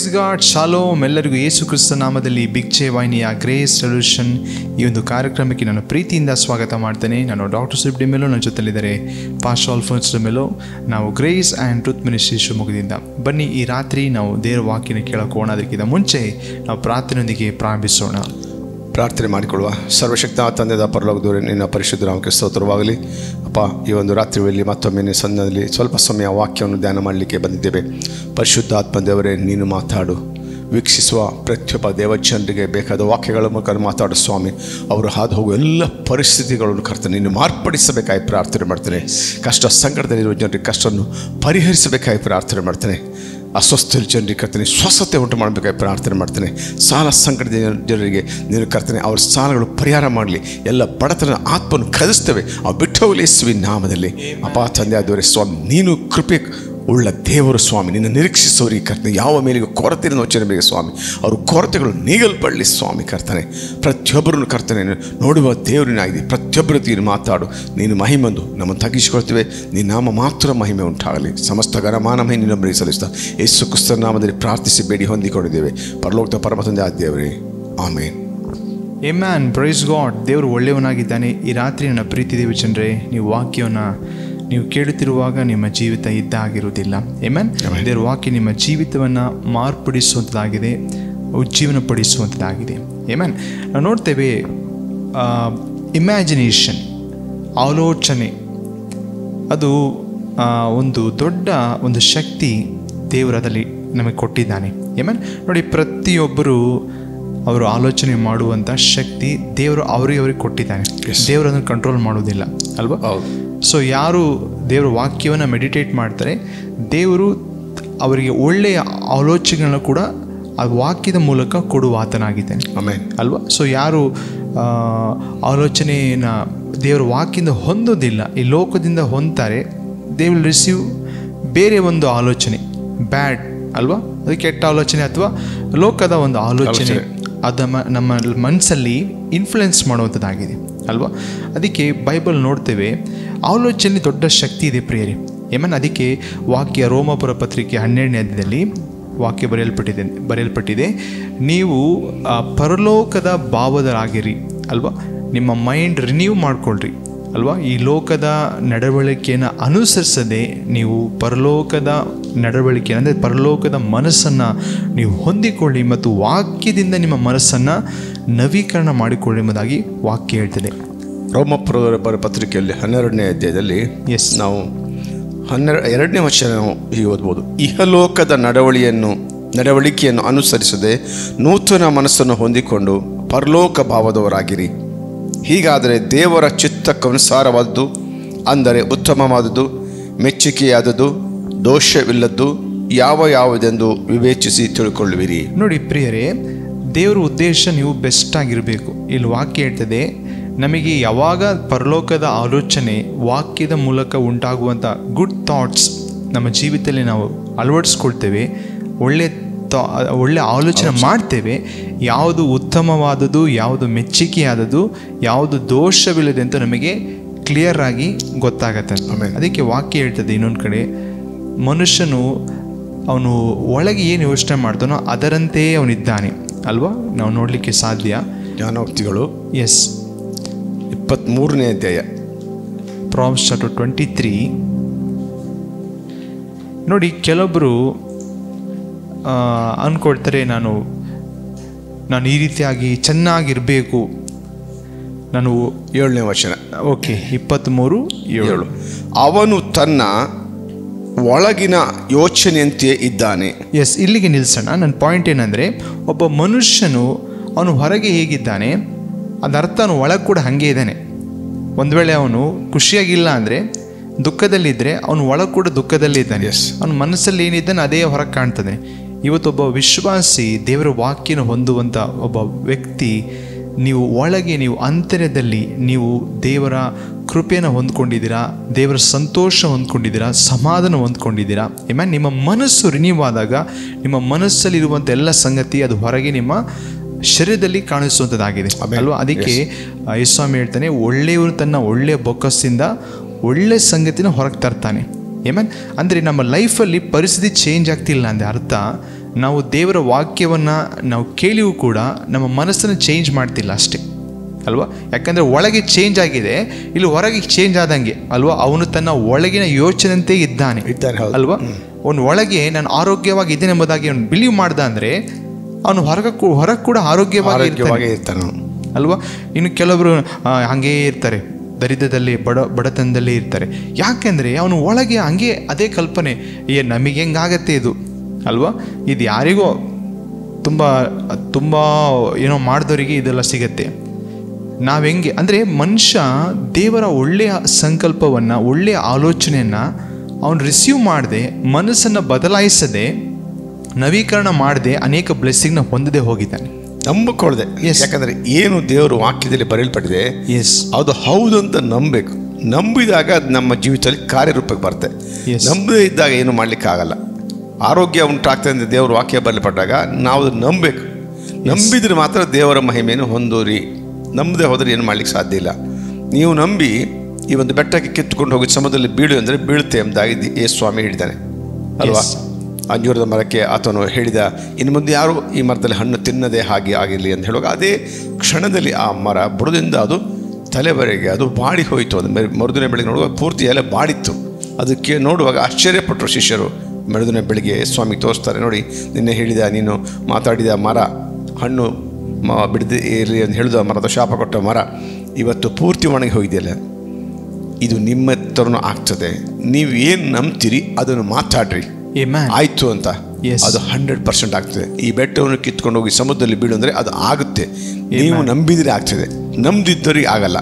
God shalom ಎಲ್ಲರಿಗೂ ಯೇಸು ಕ್ರಿಸ್ತ ನಾಮದಲ್ಲಿ ಭಿಕ್ಷೆ ವಾಹಿನಿಯ ಗ್ರೇಸ್ ಸೊಲ್ಯೂಷನ್ ಈ ಒಂದು ಕಾರ್ಯಕ್ರಮಕ್ಕೆ ನಾನು ಪ್ರೀತಿಯಿಂದ ಸ್ವಾಗತ ಮಾಡ್ತೇನೆ ನಾನು ಡಾಕ್ಟರ್ ಸುಬ್ಡಿ ಮೇಲೋ ನನ್ನ ಜೊತೆಲಿದ್ದಾರೆ ಪಾಶ್ ಆಲ್ಫೋನ್ಸ್ ಮೇಲೋ ನಾವು ಗ್ರೇಸ್ ಆ್ಯಂಡ್ ಟ್ರೂತ್ ಮಿನಿಸ್ಟ್ರಿ ಶಿವಮೊಗ್ಗದಿಂದ ಬನ್ನಿ ಈ ರಾತ್ರಿ ನಾವು ದೇವರ ವಾಕ್ಯನ ಕೇಳೋಕೋಣ ಅದಕ್ಕಿಂತ ಮುಂಚೆ ನಾವು ಪ್ರಾರ್ಥನೆಯೊಂದಿಗೆ ಪ್ರಾರಂಭಿಸೋಣ ಪ್ರಾರ್ಥನೆ ಮಾಡಿಕೊಳ್ಳುವ ಸರ್ವಶಕ್ತ ತಂದೆದ ಪರಲೋಕದವರೇ ನಿನ್ನ ಪರಿಶುದ್ಧ ನಾಮಕ್ಕೆ ಸ್ತೋತ್ರವಾಗಲಿ ಅಪ್ಪ ಈ ಒಂದು ರಾತ್ರಿ ವೇಳೆ ಮತ್ತೊಮ್ಮೆ ನಿನ್ನ ಸನ್ನಿಧಿಯಲ್ಲಿ ಸ್ವಲ್ಪ ಸಮಯ ವಾಕ್ಯವನ್ನು ಧ್ಯಾನ ಮಾಡಲಿಕ್ಕೆ ಬಂದಿದ್ದೇವೆ ಪರಿಶುದ್ಧ ಆತ್ಮದೇವರೇ ನೀನು ಮಾತಾಡು ವೀಕ್ಷಿಸುವ ಪ್ರತಿಯೊಬ್ಬ ದೇವಜನರಿಗೆ ಬೇಕಾದ ವಾಕ್ಯಗಳ ಮೂಲಕ ಮಾತಾಡು ಸ್ವಾಮಿ ಅವರು ಹಾದು ಹೋಗುವ ಎಲ್ಲ ಪರಿಸ್ಥಿತಿಗಳನ್ನು ಕರ್ತ ನೀನು ಮಾರ್ಪಡಿಸಬೇಕಾಗಿ ಪ್ರಾರ್ಥನೆ ಮಾಡ್ತೇನೆ ಕಷ್ಟ ಸಂಕಟದಲ್ಲಿರುವ ಜನರಿಗೆ ಕಷ್ಟವನ್ನು ಪರಿಹರಿಸಬೇಕಾಗಿ ಪ್ರಾರ್ಥನೆ ಮಾಡ್ತೇನೆ ಅಸ್ವಸ್ಥ ಜನರಿಗೆ ಕರ್ತನೆ ಸ್ವಸ್ಥತೆ ಉಂಟು ಮಾಡಬೇಕಾಗಿ ಪ್ರಾರ್ಥನೆ ಮಾಡ್ತೇನೆ ಸಾಲ ಸಂಕಟದ ಜನ- ಜನರಿಗೆ ನೀನು ಕರ್ತನೆ ಅವ್ರ ಸಾಲಗಳು ಪರಿಹಾರ ಮಾಡಲಿ ಎಲ್ಲ ಬಡತನ ಆತ್ಮನ್ನು ಕಲಿಸ್ತೇವೆ ಆ ಬಿಟ್ಟು ಹೋಗಲಿ ನಾಮದಲ್ಲಿ ಅಪ್ಪ ತಂದೆ ಆದವರೇ ಸ್ವಾಮಿ ನೀನು ಕೃಪೆ ಉಳ್ಳ ದೇವರು ಸ್ವಾಮಿ ನಿನ್ನ ನಿರೀಕ್ಷಿಸೋರಿಗೆ ಕರ್ತನೆ ಯಾವ ಮೇಲಿಗೆ ಕೊರತೆ ವಚನ ಬೇಗ ಸ್ವಾಮಿ ಅವ್ರ ಕೊರತೆಗಳು ನೀಗಲ್ಪಡಲಿ ಸ್ವಾಮಿ ಕರ್ತನೆ ಪ್ರತಿಯೊಬ್ಬರನ್ನು ಕರ್ತನೆ ನೋಡುವ ದೇವರಿನಾಗಿದೆ ಪ್ರತಿಯೊಬ್ಬರ ನೀನು ಮಾತಾಡು ನೀನು ಮಹಿಮಂದು ನಮ್ಮನ್ನು ತಗ್ಗಿಸಿಕೊಳ್ತೇವೆ ನಿನ್ನ ನಾಮ ಮಾತ್ರ ಮಹಿಮೆ ಉಂಟಾಗಲಿ ಸಮಸ್ತ ಗಣಮಾನ ಮಹಿ ನಿನ್ನ ಬಳಿ ಸಲ್ಲಿಸ್ತಾ ಯೇಸು ಕ್ರಿಸ್ತನ ನಾಮದಲ್ಲಿ ಪ್ರಾರ್ಥಿಸಿ ಬೇಡಿ ಹೊಂದಿಕೊಂಡಿದ್ದೇವೆ ಪರಲೋಕದ ಪರಮ ತಂದೆ ಆದ ದೇವರೇ ಆಮೇನ್ ಎಮ್ಯಾನ್ ಪ್ರೈಸ್ ಗಾಡ್ ದೇವರು ಒಳ್ಳೆಯವನಾಗಿದ್ದಾನೆ ಈ ರಾತ್ರಿ ನನ್ನ ಪ್ರೀತಿ ದೇವ ಜನರೇ ನೀವು ವಾಕ್ಯವನ್ನು ನೀವು ಕೇಳುತ್ತಿರುವಾಗ ನಿಮ್ಮ ಜೀವಿತ ಇದ್ದ ಆಗಿರುವುದಿಲ್ಲ ಎಮ್ಯಾನ್ Amen. ದೇವರ ವಾಕ್ಯ ನಿಮ್ಮ ಜೀವಿತವನ್ನು ಮಾರ್ಪಡಿಸುವಂಥದ್ದಾಗಿದೆ ಉಜ್ಜೀವನಪಡಿಸುವಂಥದ್ದಾಗಿದೆ ಎಮ್ಯಾನ್ ನಾವು ನೋಡ್ತೇವೆ ಇಮ್ಯಾಜಿನೇಷನ್ ಆಲೋಚನೆ ಅದು ಆ, ಒಂದು ದೊಡ್ಡ ಒಂದು ಶಕ್ತಿ ದೇವರದಲ್ಲಿ ನಮಗೆ ಕೊಟ್ಟಿದ್ದಾನೆ ಏಮನ್ ನೋಡಿ ಪ್ರತಿಯೊಬ್ಬರು ಅವರು ಆಲೋಚನೆ ಮಾಡುವಂಥ ಶಕ್ತಿ ದೇವರು ಅವರಿಗೆ ಅವ್ರಿಗೆ ಕೊಟ್ಟಿದ್ದಾನೆ Yes. ದೇವರು ಅದನ್ನು ಕಂಟ್ರೋಲ್ ಮಾಡೋದಿಲ್ಲ ಅಲ್ವಾ ಹೌದು ಸೊ ಯಾರು ದೇವರ ವಾಕ್ಯವನ್ನು ಮೆಡಿಟೇಟ್ ಮಾಡ್ತಾರೆ ದೇವರು ಅವರಿಗೆ ಒಳ್ಳೆಯ ಆಲೋಚನೆಗಳನ್ನ ಕೂಡ ಆ ವಾಕ್ಯದ ಮೂಲಕ ಕೊಡುವ ಆತನಾಗಿದ್ದಾನೆ ಆಮೇನ್ ಅಲ್ವಾ ಸೊ ಯಾರು ಆ, ಆಲೋಚನೆಯನ್ನು ದೇವರ ವಾಕ್ಯದಿಂದ ಹೊಂದೋದಿಲ್ಲ ಈ ಲೋಕದಿಂದ ಹೊಂದ್ತಾರೆ ದೇ ವಿಲ್ ರಿಸೀವ್ ಬೇರೆ ಒಂದು ಆಲೋಚನೆ ಬ್ಯಾಡ್ ಅಲ್ವಾ ಅದು ಕೆಟ್ಟ ಆಲೋಚನೆ ಅಥವಾ ಲೋಕದ ಒಂದು ಆಲೋಚನೆ ಆಲೋಚನೆ. ಅದು ನಮ್ಮ ನಮ್ಮ ಮನಸ್ಸಲ್ಲಿ ಇನ್ಫ್ಲುಯೆನ್ಸ್ ಮಾಡುವಂಥದ್ದಾಗಿದೆ ಅಲ್ವಾ ಅದಕ್ಕೆ ಬೈಬಲ್ ನೋಡ್ತೇವೆ ಆಲೋಚನೆ ದೊಡ್ಡ ಶಕ್ತಿ ಇದೆ ಪ್ರಿಯರೇ ಏಮನ್ ಅದಕ್ಕೆ ವಾಕ್ಯ ರೋಮಪುರ ಪತ್ರಿಕೆ ಹನ್ನೆರಡನೇ ಅಧ್ಯಾಯದಲ್ಲಿ ವಾಕ್ಯ ಬರೆಯಲ್ಪಟ್ಟಿದೆ ಬರೆಯಲ್ಪಟ್ಟಿದೆ ನೀವು ಆ, ಪರಲೋಕದ ಭಾವದರಾಗಿರಿ ಅಲ್ವಾ ನಿಮ್ಮ ಮೈಂಡ್ ರಿನ್ಯೂ ಮಾಡ್ಕೊಳ್ರಿ ಅಲ್ವಾ ಈ ಲೋಕದ ನಡವಳಿಕೆಯನ್ನು ಅನುಸರಿಸದೆ ನೀವು ಪರಲೋಕದ ನಡವಳಿಕೆ ಅಂದರೆ ಪರಲೋಕದ ಮನಸ್ಸನ್ನು ನೀವು ಹೊಂದಿಕೊಳ್ಳಿ ಮತ್ತು ವಾಕ್ಯದಿಂದ ನಿಮ್ಮ ಮನಸ್ಸನ್ನು ನವೀಕರಣ ಮಾಡಿಕೊಳ್ಳಿ ಎಂಬುದಾಗಿ ವಾಕ್ಯ ಹೇಳ್ತದೆ ರೋಮಪುರದ ಬರ ಪತ್ರಿಕೆಯಲ್ಲಿ ಹನ್ನೆರಡನೇ ಅಧ್ಯಾಯದಲ್ಲಿ ಎಸ್ ನಾವು ಹನ್ನೆರಡು ಎರಡನೇ ವರ್ಷ ನಾವು ಹೀಗೆ ಓದ್ಬೋದು ಇಹಲೋಕದ ನಡವಳಿಯನ್ನು ನಡವಳಿಕೆಯನ್ನು ಅನುಸರಿಸದೆ ನೂತನ ಮನಸ್ಸನ್ನು ಹೊಂದಿಕೊಂಡು ಪರಲೋಕ ಭಾವದವರಾಗಿರಿ ಹೀಗಾದರೆ ದೇವರ ಚಿತ್ತಕ್ಕನುಸಾರವಾದದ್ದು ಅಂದರೆ ಉತ್ತಮವಾದದ್ದು ಮೆಚ್ಚುಗೆಯಾದದ್ದು ದೋಷವಿಲ್ಲದ್ದು ಯಾವ ಯಾವುದೆಂದು ವಿವೇಚಿಸಿ ತಿಳ್ಕೊಳ್ಳುವಿರಿ ನೋಡಿ ಪ್ರಿಯರೇ ದೇವರ ಉದ್ದೇಶ ನೀವು ಬೆಸ್ಟ್ ಆಗಿರಬೇಕು ಇಲ್ಲಿ ವಾಕ್ಯ ಹೇಳ್ತದೆ ನಮಗೆ ಯಾವಾಗ ಪರಲೋಕದ ಆಲೋಚನೆ ವಾಕ್ಯದ ಮೂಲಕ ಉಂಟಾಗುವಂಥ ಗುಡ್ ಥಾಟ್ಸ್ ನಮ್ಮ ಜೀವಿತದಲ್ಲಿ ನಾವು ಅಳವಡಿಸ್ಕೊಳ್ತೇವೆ ಒಳ್ಳೆ ಥಾ ಒಳ್ಳೆ ಆಲೋಚನೆ ಮಾಡ್ತೇವೆ ಯಾವುದು ಉತ್ತಮವಾದದ್ದು ಯಾವುದು ಮೆಚ್ಚುಗೆಯಾದದ್ದು ಯಾವುದು ದೋಷವಿಲ್ಲದೆ ಅಂತ ನಮಗೆ ಕ್ಲಿಯರ್ ಆಗಿ ಗೊತ್ತಾಗತ್ತೆ Amen. ಅದಕ್ಕೆ ವಾಕ್ಯ ಹೇಳ್ತದೆ ಇನ್ನೊಂದು ಕಡೆ ಮನುಷ್ಯನು ಅವನು ಒಳಗೆ ಏನು ಯೋಚನೆ ಮಾಡ್ತಾನೋ ಅದರಂತೆಯೇ ಅವನಿದ್ದಾನೆ ಅಲ್ವಾ ನಾವು ನೋಡಲಿಕ್ಕೆ ಸಾಧ್ಯ ಜ್ಞಾನೋಕ್ತಿಗಳು ಎಸ್ ಇಪ್ಪತ್ತ್ಮೂರನೇ ಅಧ್ಯಾಯ ಪ್ರಾಬ್ಸ್ ಚಾಪ್ಟರ್ ಟ್ವೆಂಟಿ ತ್ರೀ ನೋಡಿ ಕೆಲವೊಬ್ಬರು ಅಂದ್ಕೊಳ್ತಾರೆ ನಾನು ನಾನು ಈ ರೀತಿಯಾಗಿ ಚೆನ್ನಾಗಿರಬೇಕು ನಾನು ಏಳನೇ ವಚನ ಓಕೆ ಇಪ್ಪತ್ತ್ಮೂರು ಏಳು ಏಳು ಅವನು ತನ್ನ ಒಳಗಿನ ಯೋಚನೆಯಂತೆಯೇ ಇದ್ದಾನೆ ಎಸ್ ಇಲ್ಲಿಗೆ ನಿಲ್ಲಿಸೋಣ ನನ್ನ ಪಾಯಿಂಟ್ ಏನಂದರೆ ಒಬ್ಬ ಮನುಷ್ಯನು ಅವನು ಹೊರಗೆ ಹೇಗಿದ್ದಾನೆ ಅದರ್ಥ ಅವನು ಒಳಗೆ ಕೂಡ ಹಾಗೆ ಇದ್ದಾನೆ ಒಂದು ವೇಳೆ ಅವನು ಖುಷಿಯಾಗಿಲ್ಲ ಅಂದರೆ ದುಃಖದಲ್ಲಿದ್ದರೆ ಅವನು ಒಳಗೆ ಕೂಡ ದುಃಖದಲ್ಲೇ ಇದ್ದಾನೆ Yes. ಅವನ ಮನಸ್ಸಲ್ಲಿ ಏನಿದ್ದಾನೆ ಅದೇ ಹೊರಗೆ ಕಾಣ್ತದೆ ಇವತ್ತೊಬ್ಬ ವಿಶ್ವಾಸಿ ದೇವರ ವಾಕ್ಯನ ಹೊಂದುವಂಥ ಒಬ್ಬ ವ್ಯಕ್ತಿ ನೀವು ಒಳಗೆ ನೀವು ಅಂತರ್ಯದಲ್ಲಿ ನೀವು ದೇವರ ಕೃಪೆಯನ್ನು ಹೊಂದ್ಕೊಂಡಿದ್ದೀರಾ ದೇವರ ಸಂತೋಷ ಹೊಂದ್ಕೊಂಡಿದ್ದೀರಾ ಸಮಾಧಾನ ಹೊಂದ್ಕೊಂಡಿದ್ದೀರಾ ಏಮ್ಯಾನ್ ನಿಮ್ಮ ಮನಸ್ಸು ರಿನ್ಯೂ ಆದಾಗ ನಿಮ್ಮ ಮನಸ್ಸಲ್ಲಿರುವಂಥ ಎಲ್ಲ ಸಂಗತಿ ಅದು ಹೊರಗೆ ನಿಮ್ಮ ಶರೀರದಲ್ಲಿ ಕಾಣಿಸುವಂಥದ್ದಾಗಿದೆ Amen. ಅಲ್ವಾ ಅದಕ್ಕೆ ಆ, ಯೇಸ್ವಾಮಿ ಹೇಳ್ತಾನೆ ಒಳ್ಳೆಯವರು ತನ್ನ ಒಳ್ಳೆಯ ಬೊಕ್ಕಸ್ಸಿಂದ ಒಳ್ಳೆ ಸಂಗತಿನ ಹೊರಗೆ ತರ್ತಾನೆ ಏಮನ್ ಅಂದರೆ ನಮ್ಮ ಲೈಫಲ್ಲಿ ಪರಿಸ್ಥಿತಿ ಚೇಂಜ್ ಆಗ್ತಿಲ್ಲ ಅಂದರೆ ಅರ್ಥ ನಾವು ದೇವರ ವಾಕ್ಯವನ್ನು ನಾವು ಕೇಳಿಯೂ ಕೂಡ ನಮ್ಮ ಮನಸ್ಸನ್ನು ಚೇಂಜ್ ಮಾಡ್ತಿಲ್ಲ ಅಷ್ಟೇ ಅಲ್ವಾ ಯಾಕಂದರೆ ಒಳಗೆ ಚೇಂಜ್ ಆಗಿದೆ ಇಲ್ಲಿ ಹೊರಗೆ ಚೇಂಜ್ ಆದಂಗೆ ಅಲ್ವಾ ಅವನು ತನ್ನ ಒಳಗಿನ ಯೋಚನೆಂತೆ ಇದ್ದಾನೆ ಇದ್ದಾನೆ ಹೌದು ಅಲ್ವಾ ಅವನ ಒಳಗೆ ನಾನು ಆರೋಗ್ಯವಾಗಿ ಇದ್ದೇನೆ ಎಂಬುದಾಗಿ ಅವನು ಬಿಲೀವ್ ಮಾಡ್ದ ಅಂದರೆ ಅವನು ಹೊರಗೆ ಹೊರಗೆ ಕೂಡ ಆರೋಗ್ಯವಾಗಿ ಇರ್ತಾನೆ ಆರೋಗ್ಯವಾಗಿ ಇರ್ತಾನೆ ಅವನು. ಅಲ್ವಾ ಇನ್ನು ಕೆಲವರು ಆ, ಹಂಗೇ ಇರ್ತಾರೆ ದರಿದ್ರದಲ್ಲಿ ಬಡ ಬಡತನದಲ್ಲಿ ಇರ್ತಾರೆ ಯಾಕೆಂದರೆ ಅವನು ಒಳಗೆ ಹಂಗೆ ಅದೇ ಕಲ್ಪನೆ ಏ ನಮಗೆ ಹೆಂಗಾಗತ್ತೆ ಇದು ಅಲ್ವಾ ಇದು ಯಾರಿಗೋ ತುಂಬ ತುಂಬ ಏನೋ ಮಾಡಿದವರಿಗೆ ಇದೆಲ್ಲ ಸಿಗತ್ತೆ ನಾವು ಹೆಂಗೆ ಅಂದರೆ ಮನುಷ್ಯ ದೇವರ ಒಳ್ಳೆಯ ಸಂಕಲ್ಪವನ್ನು ಒಳ್ಳೆಯ ಆಲೋಚನೆಯನ್ನು ಅವನು ರಿಸೀವ್ ಮಾಡದೆ ಮನಸ್ಸನ್ನು ಬದಲಾಯಿಸದೆ ನವೀಕರಣ ಮಾಡದೆ ಅನೇಕ ಬ್ಲೆಸ್ಸಿಂಗ್ನ ಹೊಂದದೆ ಹೋಗಿದ್ದಾನೆ ನಂಬಿಕೊಳ್ಳದೆ Yes. ಯಾಕಂದ್ರೆ ಏನು ದೇವರು ವಾಕ್ಯದಲ್ಲಿ ಬರೆಯಲ್ಪಟ್ಟಿದೆ ಎಸ್ ಅದು ಹೌದು ಅಂತ ನಂಬಬೇಕು ನಂಬಿದಾಗ ಅದು ನಮ್ಮ ಜೀವಿತದಲ್ಲಿ ಕಾರ್ಯರೂಪಕ್ಕೆ ಬರುತ್ತೆ Yes. ನಂಬದೇ ಇದ್ದಾಗ ಏನು ಮಾಡ್ಲಿಕ್ಕೆ ಆಗಲ್ಲ ಆರೋಗ್ಯ ಉಂಟಾಗ್ತದೆ ಅಂತ ದೇವರ ವಾಕ್ಯ ಬರಲ್ಪಟ್ಟಾಗ ನಾವು ಅದನ್ನ ನಂಬಬೇಕು ನಂಬಿದ್ರೆ ಮಾತ್ರ ದೇವರ ಮಹಿಮೆಯನ್ನು ಹೊಂದೋರಿ ನಂಬದೆ ಹೋದರೆ ಏನು ಮಾಡ್ಲಿಕ್ಕೆ ಸಾಧ್ಯ ಇಲ್ಲ ನೀವು ನಂಬಿ ಈ ಒಂದು ಬೆಟ್ಟಕ್ಕೆ ಕಿತ್ತುಕೊಂಡು ಹೋಗಿ ಸಮುದ್ರದಲ್ಲಿ ಬೀಳು ಅಂದರೆ ಬೀಳುತ್ತೆ ಎಂಬುದಾಗಿ ದಿ- ಯೇಸು ಸ್ವಾಮಿ ಹೇಳಿದ್ದಾನೆ ಅಲ್ವಾ Yes. ಅಂಜೂರದ ಮರಕ್ಕೆ ಆತನು ಹೇಳಿದ ಇನ್ನು ಮುಂದೆ ಯಾರು ಈ ಮರದಲ್ಲಿ ಹಣ್ಣು ತಿನ್ನದೇ ಹಾಗೆ ಆಗಿರಲಿ ಅಂತ ಹೇಳುವಾಗ ಅದೇ ಕ್ಷಣದಲ್ಲಿ ಆ ಮರ ಬುಡದಿಂದ ಅದು ತಲೆವರೆಗೆ ಅದು ಬಾಡಿ ಹೋಯಿತು ಅದು ಮೆ- ಮರುದಿನ ಬೆಳಿಗ್ಗೆ ನೋಡುವಾಗ ಪೂರ್ತಿ ಎಲೆ ಬಾಡಿತ್ತು ಅದಕ್ಕೆ ನೋಡುವಾಗ ಆಶ್ಚರ್ಯಪಟ್ಟರು ಶಿಷ್ಯರು ಮರುದಿನ ಬೆಳಿಗ್ಗೆ ಸ್ವಾಮಿ ತೋರಿಸ್ತಾರೆ ನೋಡಿ ನಿನ್ನೆ ಹೇಳಿದ ನೀನು ಮಾತಾಡಿದ ಮರ ಹಣ್ಣು ಮ ಬಿಡದೆ ಇರಲಿ ಅಂತ ಹೇಳಿದ ಮರದ ಶಾಪ ಕೊಟ್ಟ ಮರ ಇವತ್ತು ಪೂರ್ತಿ ಒಣಗಿ ಹೋಗಿದೆಯಲ್ಲ ಇದು ನಿಮ್ಮ ಥರನೂ ಆಗ್ತದೆ ನೀವು ಏನು ನಂಬ್ತೀರಿ ಅದನ್ನು ಮಾತಾಡ್ರಿ ಎ ಮ್ಯಾನ್ ಆಯ್ತು ಅಂತ Yes. ಅದು ಹಂಡ್ರೆಡ್ ಪರ್ಸೆಂಟ್ ಆಗ್ತದೆ ಈ ಬೆಟ್ಟವನ್ನು ಕಿತ್ಕೊಂಡು ಹೋಗಿ ಸಮುದ್ರದಲ್ಲಿ ಬೀಳು ಅಂದರೆ ಅದು ಆಗುತ್ತೆ ನೀವು ನಂಬಿದ್ರೆ ಆಗ್ತದೆ ನಂಬದಿದ್ದವರಿಗೆ ಆಗಲ್ಲ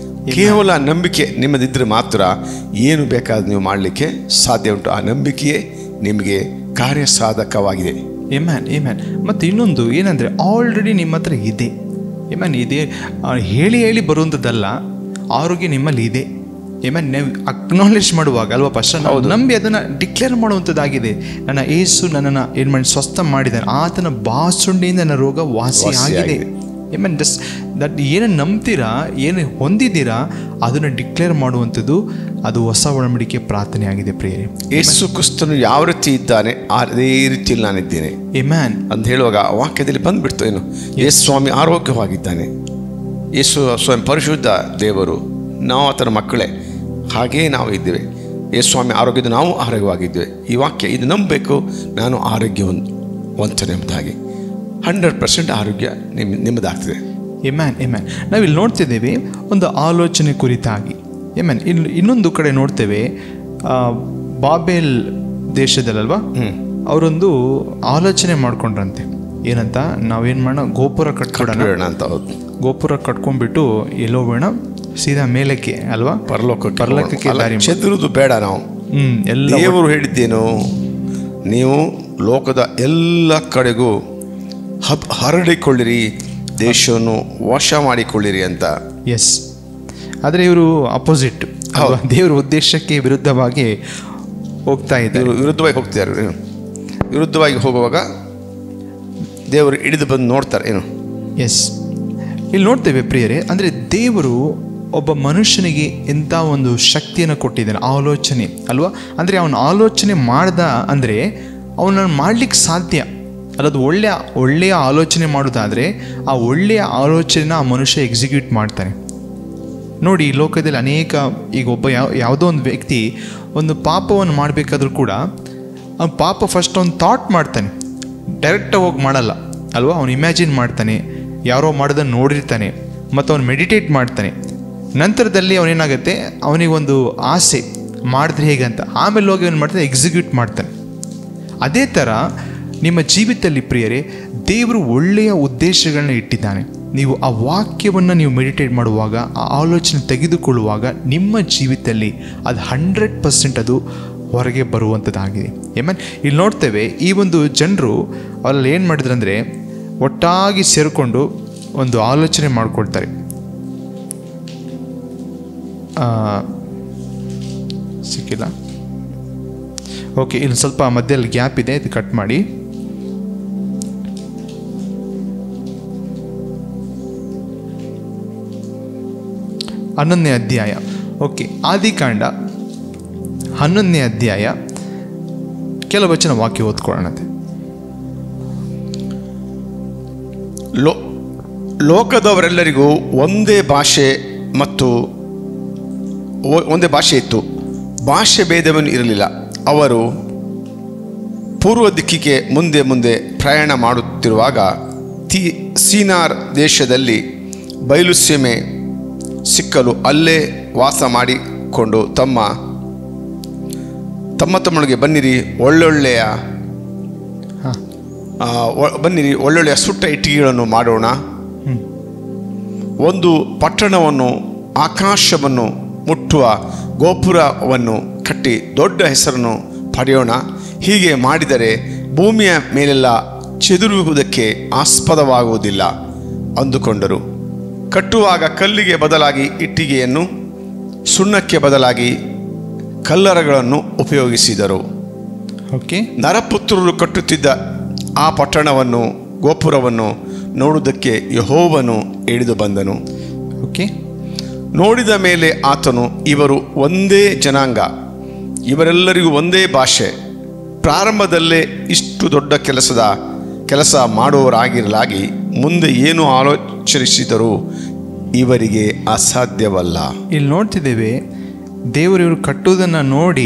ಕೇವಲ ನಂಬಿಕೆ ನಿಮ್ಮದಿದ್ದರೆ ಮಾತ್ರ ಏನು ಬೇಕಾದ ನೀವು ಮಾಡಲಿಕ್ಕೆ ಸಾಧ್ಯ ಉಂಟು ಆ ನಂಬಿಕೆಯೇ ನಿಮಗೆ ಕಾರ್ಯ ಸಾಧಕವಾಗಿದೆ ಎ ಮ್ಯಾನ್ ಎ ಮ್ಯಾನ್ ಮತ್ತು ಇನ್ನೊಂದು ಏನಂದರೆ ಆಲ್ರೆಡಿ ನಿಮ್ಮ ಹತ್ರ ಇದೆ ಎ ಮ್ಯಾನ್ ಇದೆ ಆ, ಹೇಳಿ ಹೇಳಿ ಬರುವಂಥದ್ದಲ್ಲ ಆರೋಗ್ಯ ನಿಮ್ಮಲ್ಲಿ ಇದೆ ಎ ಮ್ಯಾನ್ ನೀವು ಅಕ್ನಾಲೇಜ್ ಮಾಡುವಾಗ ಅಲ್ವಾ ಫಸ್ಟ್ ನಾವು ನಂಬಿ ಅದನ್ನು ಡಿಕ್ಲೇರ್ ಮಾಡುವಂಥದ್ದಾಗಿದೆ ನನ್ನ ಏಸು ನನ್ನನ್ನು ಏನು ಮಾಡಿ ಸ್ವಸ್ಥ ಮಾಡಿದ್ದಾನೆ ಆತನ ಬಾಸುಂಡಿಯಿಂದ ನನ್ನ ರೋಗ ವಾಸಿ ಆಗಿದೆ ವಾಸಿಯಾಗಿದೆ. ಐ ಮೀನ್ ಜಸ್ಟ್ ದಟ್ ಏನು ನಂಬ್ತೀರಾ ಏನು ಹೊಂದಿದ್ದೀರಾ ಅದನ್ನು ಡಿಕ್ಲೇರ್ ಮಾಡುವಂಥದ್ದು ಅದು ಹೊಸ ಒಳಂಬಡಿಕೆ ಪ್ರಾರ್ಥನೆ ಆಗಿದೆ ಪ್ರಿಯರೇ ಯೇಸು ಕ್ರಿಸ್ತನು ಯಾವ ರೀತಿ ಇದ್ದಾನೆ ಅದೇ ರೀತಿಯಲ್ಲಿ ನಾನಿದ್ದೇನೆ ಎ ಮ್ಯಾನ್ ಅಂತ ಹೇಳುವಾಗ ಆ ವಾಕ್ಯದಲ್ಲಿ ಬಂದ್ಬಿಡ್ತು ಏನು ಯೇಸು ಸ್ವಾಮಿ ಆರೋಗ್ಯವಾಗಿದ್ದಾನೆ ಯೇಸು ಸ್ವಾಮಿ ಪರಿಶುದ್ಧ ದೇವರು ನಾವು ಆತನ ಮಕ್ಕಳೇ ಹಾಗೇ ನಾವು ಇದ್ದೇವೆ ಯೇಸು ಸ್ವಾಮಿ ಆರೋಗ್ಯದ ನಾವು ಆರೋಗ್ಯವಾಗಿದ್ದೇವೆ ಈ ವಾಕ್ಯ ಇದು ನಂಬಬೇಕು ನಾನು ಆರೋಗ್ಯವಂತ ವಂತನೆ ಎಂಬುದಾಗಿ ಹಂಡ್ರೆಡ್ ಪರ್ಸೆಂಟ್ ಆರೋಗ್ಯ ನಿಮ್ಮ ನಿಮ್ಮದಾಗ್ತದೆ ಎಮ್ಯಾನ್ ಎಮ್ಯಾನ್ ನಾವಿಲ್ಲಿ ನೋಡ್ತಿದ್ದೇವೆ ಒಂದು ಆಲೋಚನೆ ಕುರಿತಾಗಿ ಎಮ್ಯಾನ್ ಇಲ್ಲಿ ಇನ್ನೊಂದು ಕಡೆ ನೋಡ್ತೇವೆ ಆ, ಬಾಬೆಲ್ ದೇಶದಲ್ಲಲ್ವಾ ಅವರೊಂದು ಆಲೋಚನೆ ಮಾಡ್ಕೊಂಡ್ರಂತೆ ಏನಂತ ನಾವೇನು ಮಾಡೋಣ ಗೋಪುರ ಕಟ್ಕೊಡೋಣ ಬಿಡೋಣ ಅಂತ ಹೌದು ಗೋಪುರ ಕಟ್ಕೊಂಡ್ಬಿಟ್ಟು ಎಲ್ಲೋ ಬೇಡ ಸೀದಾ ಮೇಲಕ್ಕೆ ಅಲ್ವಾ ಪರಲೋಕಕ್ಕೆ ಪರಲೋಕಕ್ಕೆ ಹೋಗೋಣ. ದಾರಿ ಅಲ್ಲ, ಚೆದರುವುದು ಬೇಡ ನಾವು ಹ್ಮ್ ಎಲ್ಲ ದೇವರು ಹೇಳಿದ್ದೇನು ನೀವು ಲೋಕದ ಎಲ್ಲ ಕಡೆಗೂ ಹಬ್ ಹರಡಿಕೊಳ್ಳಿರಿ ದೇಶವನ್ನು ವಶ ಮಾಡಿಕೊಳ್ಳಿರಿ ಅಂತ ಎಸ್ ಆದರೆ ಇವರು ಅಪೋಸಿಟ್ ದೇವರ ಉದ್ದೇಶಕ್ಕೆ ವಿರುದ್ಧವಾಗಿ ಹೋಗ್ತಾ ಇದ್ದಾರೆ ಇವರು ವಿರುದ್ಧವಾಗಿ ಹೋಗ್ತಿದ್ದಾರೆ ಇವ್ರು. ವಿರುದ್ಧವಾಗಿ ಹೋಗುವಾಗ ದೇವರು ಹಿಡಿದು ಬಂದು ನೋಡ್ತಾರೆ ಏನು ಎಸ್ ಇಲ್ಲಿ ನೋಡ್ತೇವೆ ಪ್ರಿಯರೇ ಅಂದರೆ ದೇವರು ಒಬ್ಬ ಮನುಷ್ಯನಿಗೆ ಎಂಥ ಒಂದು ಶಕ್ತಿಯನ್ನು ಕೊಟ್ಟಿದ್ದಾನೆ ಆಲೋಚನೆ ಅಲ್ವಾ ಅಂದರೆ ಅವನ ಆಲೋಚನೆ ಮಾಡ್ದ ಅಂದರೆ ಅವನನ್ನು ಮಾಡ್ಲಿಕ್ಕೆ ಸಾಧ್ಯ ಅಲ್ಲದು ಒಳ್ಳೆಯ ಒಳ್ಳೆಯ ಆಲೋಚನೆ ಮಾಡೋದಾದರೆ ಆ ಒಳ್ಳೆಯ ಆಲೋಚನೆನ ಆ ಮನುಷ್ಯ ಎಕ್ಸಿಕ್ಯೂಟ್ ಮಾಡ್ತಾನೆ ನೋಡಿ ಈ ಲೋಕದಲ್ಲಿ ಅನೇಕ ಈಗ ಒಬ್ಬ ಯಾವ ಯಾವುದೋ ಒಂದು ವ್ಯಕ್ತಿ ಒಂದು ಪಾಪವನ್ನು ಮಾಡಬೇಕಾದ್ರೂ ಕೂಡ ಆ ಪಾಪ ಫಸ್ಟ್ ಅವ್ನು ಥಾಟ್ ಮಾಡ್ತಾನೆ ಡೈರೆಕ್ಟಾಗಿ ಹೋಗಿ ಮಾಡಲ್ಲ ಅಲ್ವಾ ಅವ್ನು ಇಮ್ಯಾಜಿನ್ ಮಾಡ್ತಾನೆ ಯಾರೋ ಮಾಡೋದನ್ನು ನೋಡಿರ್ತಾನೆ ಮತ್ತು ಅವ್ನು ಮೆಡಿಟೇಟ್ ಮಾಡ್ತಾನೆ ನಂತರದಲ್ಲಿ ಅವನೇನಾಗುತ್ತೆ ಅವನಿಗೊಂದು ಆಸೆ ಮಾಡಿದ್ರೆ ಹೇಗೆ ಅಂತ ಆಮೇಲೆ ಹೋಗಿ ಏನು ಮಾಡ್ತಾನೆ ಎಕ್ಸಿಕ್ಯೂಟ್ ಮಾಡ್ತಾನೆ ಅದೇ ಥರ ನಿಮ್ಮ ಜೀವಿತದಲ್ಲಿ ಪ್ರಿಯರೇ ದೇವರು ಒಳ್ಳೆಯ ಉದ್ದೇಶಗಳನ್ನ ಇಟ್ಟಿದ್ದಾನೆ ನೀವು ಆ ವಾಕ್ಯವನ್ನು ನೀವು ಮೆಡಿಟೇಟ್ ಮಾಡುವಾಗ ಆ ಆಲೋಚನೆ ತೆಗೆದುಕೊಳ್ಳುವಾಗ ನಿಮ್ಮ ಜೀವಿತದಲ್ಲಿ ಅದು ಹಂಡ್ರೆಡ್ ಪರ್ಸೆಂಟ್ ಅದು ಹೊರಗೆ ಬರುವಂಥದ್ದಾಗಿದೆ ಏಮನ್ ಇಲ್ಲಿ ನೋಡ್ತೇವೆ ಈ ಒಂದು ಜನರು ಅವರಲ್ಲಿ ಏನು ಮಾಡಿದ್ರು ಅಂದರೆ ಒಟ್ಟಾಗಿ ಸೇರಿಕೊಂಡು ಒಂದು ಆಲೋಚನೆ ಮಾಡ್ಕೊಳ್ತಾರೆ ಆ, ಸಿಕ್ಕಿಲ್ಲ ಓಕೆ ಇಲ್ಲಿ ಸ್ವಲ್ಪ ಮಧ್ಯದಲ್ಲಿ ಗ್ಯಾಪ್ ಇದೆ ಇದು ಕಟ್ ಮಾಡಿ ಹನ್ನೊಂದನೇ ಅಧ್ಯಾಯ ಓಕೆ ಆದಿಕಾಂಡ ಹನ್ನೊಂದನೇ ಅಧ್ಯಾಯ ಕೆಲ ವಚನ ವಾಕ್ಯ ಓದ್ಕೊಳ್ಳೋಣಂತೆ ಲೋ ಲೋಕದವರೆಲ್ಲರಿಗೂ ಒಂದೇ ಭಾಷೆ ಮತ್ತು ಒ- ಒಂದೇ ಭಾಷೆ ಇತ್ತು ಭಾಷೆ ಭೇದವನ್ನು ಇರಲಿಲ್ಲ ಅವರು ಪೂರ್ವ ದಿಕ್ಕಿಗೆ ಮುಂದೆ ಮುಂದೆ ಪ್ರಯಾಣ ಮಾಡುತ್ತಿರುವಾಗ ತಿ ಸೀನಾರ್ ದೇಶದಲ್ಲಿ ಬಯಲು ಸೀಮೆ ಸಿಕ್ಕಲು ಅಲ್ಲೇ ವಾಸ ಮಾಡಿಕೊಂಡು ತಮ್ಮ ತಮ್ಮ ತಮ್ಮೊಳಗೆ ಬನ್ನಿರಿ ಒಳ್ಳೊಳ್ಳೆಯ ಹಾಂ ಆ, ಒ- ಬನ್ನಿರಿ ಒಳ್ಳೊಳ್ಳೆಯ ಸುಟ್ಟ ಇಟ್ಟಿಗೆಗಳನ್ನು ಮಾಡೋಣ ಒಂದು ಪಟ್ಟಣವನ್ನು ಆಕಾಶವನ್ನು ಮುಟ್ಟುವ ಗೋಪುರವನ್ನು ಕಟ್ಟಿ ದೊಡ್ಡ ಹೆಸರನ್ನು ಪಡೆಯೋಣ ಹೀಗೆ ಮಾಡಿದರೆ ಭೂಮಿಯ ಮೇಲೆಲ್ಲ ಚೆದುರುವುದಕ್ಕೆ ಆಸ್ಪದವಾಗುವುದಿಲ್ಲ ಅಂದುಕೊಂಡರು ಕಟ್ಟುವಾಗ ಕಲ್ಲಿಗೆ ಬದಲಾಗಿ ಇಟ್ಟಿಗೆಯನ್ನು ಸುಣ್ಣಕ್ಕೆ ಬದಲಾಗಿ ಕಲ್ಲರಗಳನ್ನು ಉಪಯೋಗಿಸಿದರು ಓಕೆ ನರಪುತ್ರರು ಕಟ್ಟುತ್ತಿದ್ದ ಆ ಪಟ್ಟಣವನ್ನು ಗೋಪುರವನ್ನು ನೋಡುವುದಕ್ಕೆ ಯಹೋವನು ಇಳಿದು ಬಂದನು ಓಕೆ ನೋಡಿದ ಮೇಲೆ ಆತನು ಇವರು ಒಂದೇ ಜನಾಂಗ ಇವರೆಲ್ಲರಿಗೂ ಒಂದೇ ಭಾಷೆ ಪ್ರಾರಂಭದಲ್ಲೇ ಇಷ್ಟು ದೊಡ್ಡ ಕೆಲಸದ ಕೆಲಸ ಮಾಡುವವರಾಗಿರಲಾಗಿ ಮುಂದೆ ಏನು ಆಲೋಚಿಸಿದರೂ ಇವರಿಗೆ ಅಸಾಧ್ಯವಲ್ಲ ಇಲ್ಲಿ ನೋಡ್ತಿದ್ದೇವೆ ದೇವರು ಇವರು ಕಟ್ಟುವುದನ್ನು ನೋಡಿ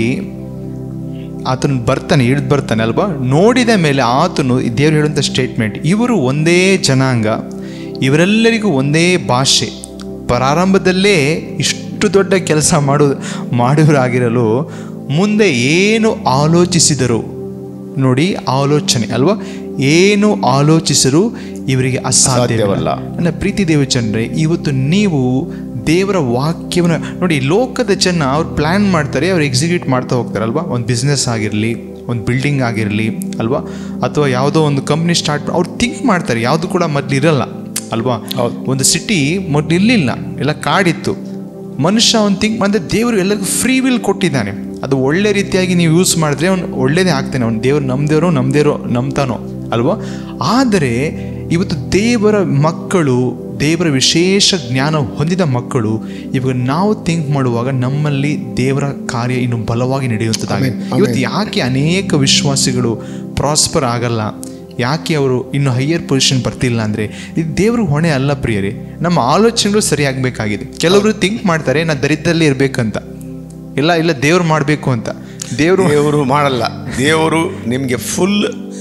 ಆತನು ಬರ್ತಾನೆ ಇಳಿದು ಬರ್ತಾನೆ ಅಲ್ವಾ ನೋಡಿದ ಮೇಲೆ ಆತನು ದೇವರು ಹೇಳುವಂಥ ಸ್ಟೇಟ್ಮೆಂಟ್ ಇವರು ಒಂದೇ ಜನಾಂಗ ಇವರೆಲ್ಲರಿಗೂ ಒಂದೇ ಭಾಷೆ ಪ್ರಾರಂಭದಲ್ಲೇ ಇಷ್ಟು ದೊಡ್ಡ ಕೆಲಸ ಮಾಡು ಮಾಡುವರಾಗಿರಲು ಮುಂದೆ ಏನು ಆಲೋಚಿಸಿದರು ನೋಡಿ ಆಲೋಚನೆ ಅಲ್ವಾ ಏನು ಆಲೋಚಿಸರು ಇವರಿಗೆ ಅಸಾಧ್ಯವಲ್ಲ ಅಸಾಧ್ಯವಲ್ಲ. ನನ್ನ ಪ್ರೀತಿ ದೇವಚಂದ್ರೆ ಇವತ್ತು ನೀವು ದೇವರ ವಾಕ್ಯವನ್ನು ನೋಡಿ ಲೋಕದ ಜನ ಅವ್ರು ಪ್ಲ್ಯಾನ್ ಮಾಡ್ತಾರೆ ಅವ್ರು ಎಕ್ಸಿಕ್ಯೂಟ್ ಮಾಡ್ತಾ ಹೋಗ್ತಾರಲ್ವಾ ಒಂದು ಬಿಸ್ನೆಸ್ ಆಗಿರಲಿ ಒಂದು ಬಿಲ್ಡಿಂಗ್ ಆಗಿರಲಿ ಅಲ್ವಾ ಅಥವಾ ಯಾವುದೋ ಒಂದು ಕಂಪ್ನಿ ಸ್ಟಾರ್ಟ್ ಅವ್ರು ಥಿಂಕ್ ಮಾಡ್ತಾರೆ ಯಾವುದು ಕೂಡ ಮೊದಲು ಇರಲ್ಲ ಅಲ್ವಾ ಹೌದು. ಒಂದು ಸಿಟಿ ಮೊದಲು ಇರಲಿಲ್ಲ ಎಲ್ಲ ಕಾಡಿತ್ತು ಮನುಷ್ಯ ಅವ್ನು ಥಿಂಕ್ ಮಾಡಿದ್ರೆ ದೇವರು ಎಲ್ಲರಿಗೂ ಫ್ರೀ ವಿಲ್ ಕೊಟ್ಟಿದ್ದಾನೆ ಅದು ಒಳ್ಳೆ ರೀತಿಯಾಗಿ ನೀವು ಯೂಸ್ ಮಾಡಿದ್ರೆ ಅವ್ನು ಒಳ್ಳೇದೇ ಆಗ್ತಾನೆ ಅವ್ನು ದೇವ್ರು ನಮ್ದೇವ್ರೋ ನಮ್ದೇರೋ ನಂಬ್ತಾನೋ ಅಲ್ವಾ ಆದರೆ ಇವತ್ತು ದೇವರ ಮಕ್ಕಳು ದೇವರ ವಿಶೇಷ ಜ್ಞಾನ ಹೊಂದಿದ ಮಕ್ಕಳು ಇವಾಗ ನಾವು ಥಿಂಕ್ ಮಾಡುವಾಗ ನಮ್ಮಲ್ಲಿ ದೇವರ ಕಾರ್ಯ ಇನ್ನು ಬಲವಾಗಿ ನಡೆಯುವಂಥದ್ದಾಗಿದೆ ಆಮೆನ್, ಆಮೆನ್. ಇವತ್ತು ಯಾಕೆ ಅನೇಕ ವಿಶ್ವಾಸಿಗಳು ಪ್ರಾಸ್ಪರ್ ಆಗಲ್ಲ ಯಾಕೆ ಅವರು ಇನ್ನು ಹೈಯರ್ ಪೊಸಿಷನ್ ಬರ್ತಿಲ್ಲ ಅಂದರೆ ಇದು ದೇವ್ರ ಹೊಣೆ ಅಲ್ಲ ಪ್ರಿಯರೇ ನಮ್ಮ ಆಲೋಚನೆಗಳು ಸರಿಯಾಗಬೇಕಾಗಿದೆ ಕೆಲವರು ಥಿಂಕ್ ಮಾಡ್ತಾರೆ ನಾ ದರಿದ್ರದಲ್ಲಿ ಇರಬೇಕಂತ ಇಲ್ಲ ಇಲ್ಲ ದೇವ್ರು ಮಾಡಬೇಕು ಅಂತ ದೇವರು ದೇವರು ಮಾಡಲ್ಲ ದೇವರು ನಿಮಗೆ ಫುಲ್